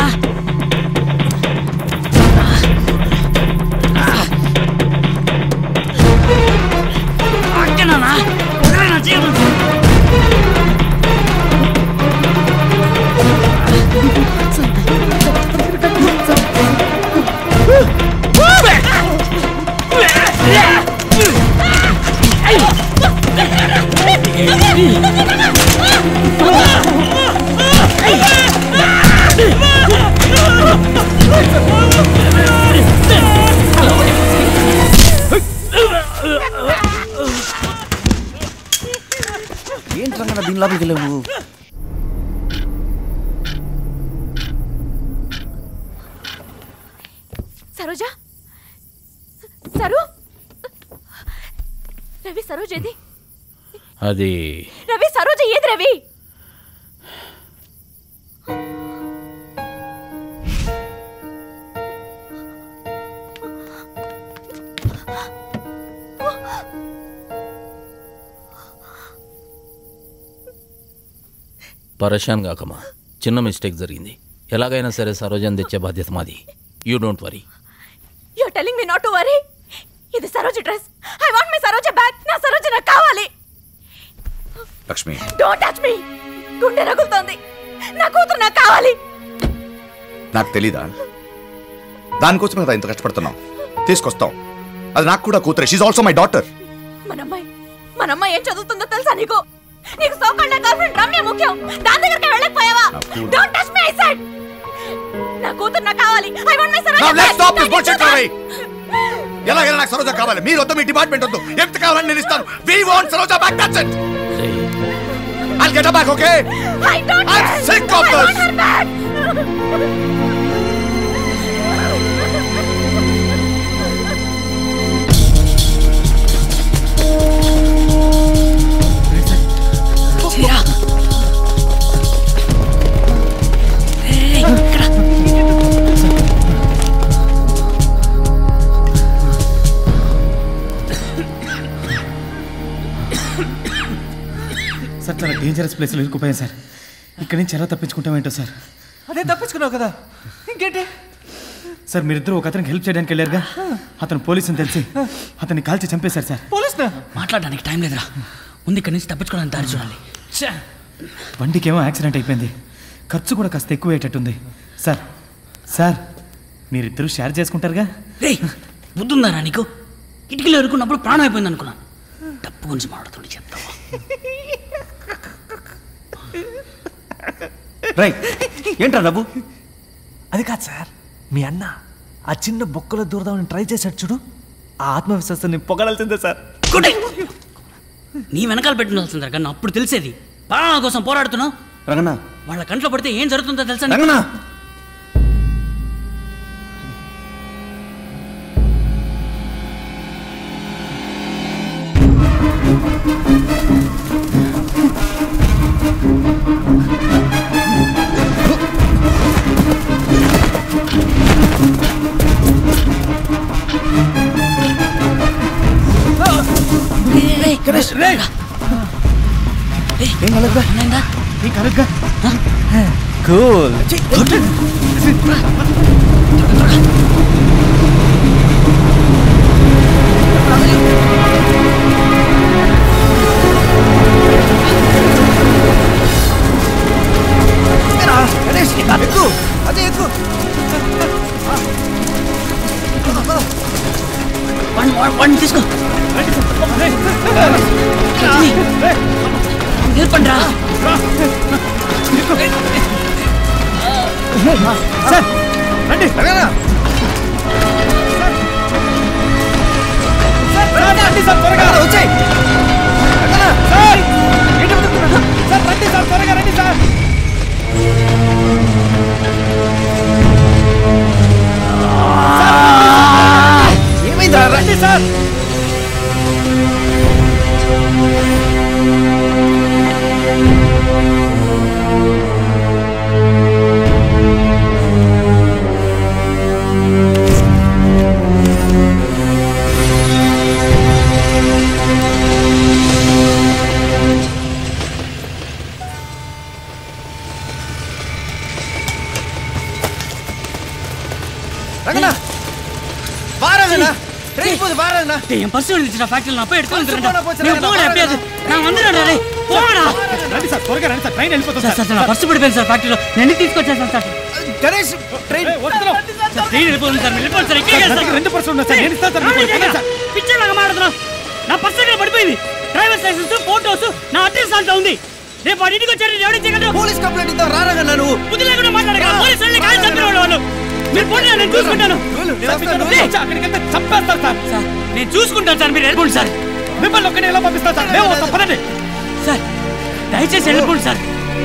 అక్కడనా వదిలేనా జీవం ఏంటి రంగన్న దీని లోపలికి వెళ్ళావు సరోజ సరు రవి సరోజ్ ఏది అది రవి సరోజ ఏది రవి పరేషాన్ కాకమా చిన్న మిస్టేక్ జరిగింది ఎలాగైనా సరే సరోజన్ తెచ్చే బాధ్యత మాది you don't worry you are telling me not to worry ఇది Saroja dress I want my Saroja back నా సరోజ నాకు కావాలి లక్ష్మి డోంట్ టచ్ మీ గుండె రగులుతోంది నా కూతురు నాకు కావాలి నాకు తెలీదా దానికోసమే కదా ఇంత కష్టపడుతున్నాం తీసుకొస్తాం అది నాకు కూడా కూతురే షీజ్ ఆల్సో మై డాటర్ మన అమ్మాయి మన అమ్మాయి ఏం చదువుతుందో తెలుసా నీకు నీకు సోకాళ్ళ గర్ల్ ఫ్రెండ్ రమ్య ముఖ్యం దాని దగ్గరికి వెళ్ళకపోయావా don't touch me I said నా కూతురు నాకు కావాలి I want my Saroja Now let's stop this bullshit, Ravi. ఎలాగైనా నాకు సరోజా కావాలి మీరు వద్ద మీ డిపార్ట్మెంట్ వద్దు ఎంత కావాలని నేను ఇస్తాను we want Saroja back that's it I'll get her back, okay? I don't I'm care. sick of I want this. her back. చీరా ఏయ్, ఇక్కడ. సార్ చాలా డేంజరస్ ప్లేస్లో ఇరుక్కుపోయాం సార్ ఇక్కడి నుంచి ఎలా తప్పించుకుంటామేంటో సార్ అదే తప్పించుకున్నావు కదా ఇంకేంటి సార్ మీరిద్దరూ ఒక అతనికి హెల్ప్ చేయడానికి వెళ్ళారుగా అతను పోలీసు అని తెలిసి అతన్ని కాల్చి చంపేశారు సార్ పోలీస్ మాట్లాడడానికి టైం లేదురా ముందు ఇక్కడి నుంచి తప్పించుకోవడానికి దారి చూడాలి బండికేమో యాక్సిడెంట్ అయిపోయింది ఖర్చు కూడా కాస్త ఎక్కువ అయ్యేటట్టుంది సార్ సార్ మీరిద్దరూ షేర్ చేసుకుంటారుగా రే బుద్ధుందారా నీకు కిటికీలో ఎరుకున్నప్పుడు ప్రాణం అయిపోయింది అనుకున్నాను డబ్బు గురించి మాట్లాడుతుంటే చెప్తావా రైట్ ఏంట్రా డబ్బు అది కాదు సార్ మీ అన్న ఆ చిన్న బొక్కలో దూరదామని ట్రై చేశాడు చూడు ఆ ఆత్మవిశ్వాసాన్ని పొగడాల్సిందే సార్ నీ వెనకాల పెట్టిన కానీ అప్పుడు తెలిసేది ప్రాణాల కోసం పోరాడుతున్నావు రంగనా వాళ్ళ కంట్లో పడితే ఏం జరుగుతుందో తెలుసా నీకు? రంగనా గణేష్ ఏం కలగదా ఏం కలగగా కూల్ గణేష్ ఎక్కు అదే ఎక్కు వాడిని తీసుకో నిలపండి రా సార్ రండి రంగనా రండి సార్ త్వరగా వచ్చాయి సార్ ఏంటి వెతుకుతున్నారు? సార్ రండి సార్ త్వరగా రండి సార్ ఏమైందా రండి సార్ రంగనా வாரங்கண்ணா ட்ரெயின் போகுது வாரங்கண்ணா என் பர்ஸ் விழுந்துச்சு ஃபாக்டரியில் நான் போய் எடுத்து பர்ஸ் வந்துடுறேன் போனா போச்சு, நீங்க நான் போங்கடா எப்படியாவது நான் வந்துடுறேன் டேய் போங்கடா రండి సార్ త్వరగా రండి సార్ ట్రైన్ వెళ్ళిపోతుంది సార్ సార్ నా పర్సు పడిపోయింది సార్ ఫ్యాక్టరీలో నేను తీసుకొచ్చేసాను sir Ganesh train sir train వెళ్ళిపోతుంది సార్ వెళ్ళిపోతుంది సార్ ఇక్కడే కదా సార్ రెండు పర్సు ఉన్నాయి సార్ నేను ఇస్తాను సార్ మీకు. ఏయ్, సార్ పిచ్చర్లాగా మాట్లాడుతున్నావు నా పర్సు ఇక్కడ పడిపోయింది డ్రైవర్స్ లైసెన్స్ ఫోటోస్ నా అడ్రస్ దాంట్లో ఉంది రేపు వాడి ఇంటికి వచ్చారు ఎవరు ఇచ్చేయగలరు పోలీస్ కంప్లైంట్ ఇద్దాం రారగన్నా నువ్వు బుద్ధి లేకుండా మాట్లాడక పోలీసు వాళ్ళని కాదు చంపిన వాళ్ళు వాళ్ళు మీరు పోనీ నేను చూసుకుంటాను వచ్చి అక్కడికి వెళ్తే చంపేస్తాను సార్ సార్ నేను చూసుకుంటాను సార్ మీరు వెళ్ళిపోండి సార్ మిమ్మల్ని ఒక్కనే ఎలా పంపిస్తాను సార్ మేము వస్తాం పదండి సార్ దయచేసి వెళ్ళిపోండి సార్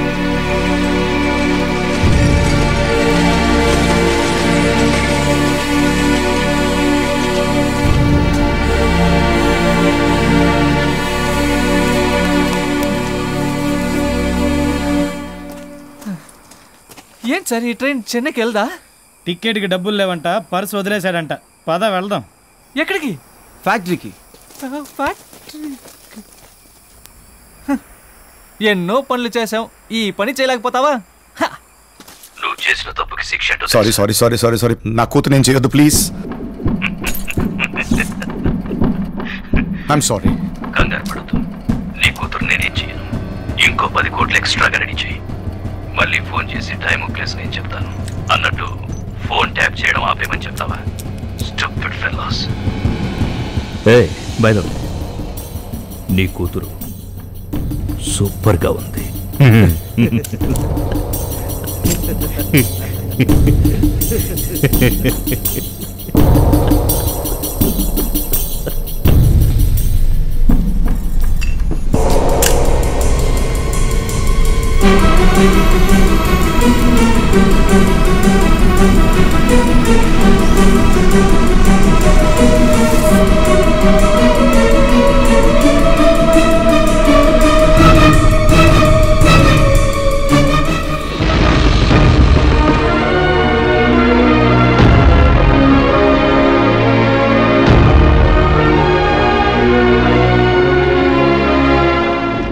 ఏం సార్ ఈ ట్రైన్ చెన్నైకి వెళ్దా టికెట్కి డబ్బులు లేవంట పర్స్ వదిలేశాడంట పద వెళ్దాం ఎక్కడికి ఫ్యాక్టరీకి ఫ్యాక్టరీ ఎన్నో పనులు చేసాం ఈ పని చేయలేకపోతావా నువ్వు చేసిన తప్పుకి శిక్ష ఏంటో sorry sorry sorry sorry sorry నా కూతురు నేను చేయొద్దు ప్లీజ్ ఐఎమ్ సారీ కంగారు పడదు నీ కూతురు నేనేం చేయను ఇంకో పది కోట్లు ఎక్స్ట్రాగా రెడీ చేయి మళ్ళీ ఫోన్ చేసి టైం ప్లేస్ నేను చెప్తాను అన్నట్టు ఫోన్ ట్యాప్ చేయడం ఆపేమని చెప్తావా స్టూపిడ్ ఫెలోస్ ఏ బయద నీ కూతురు సూపర్గా ఉంది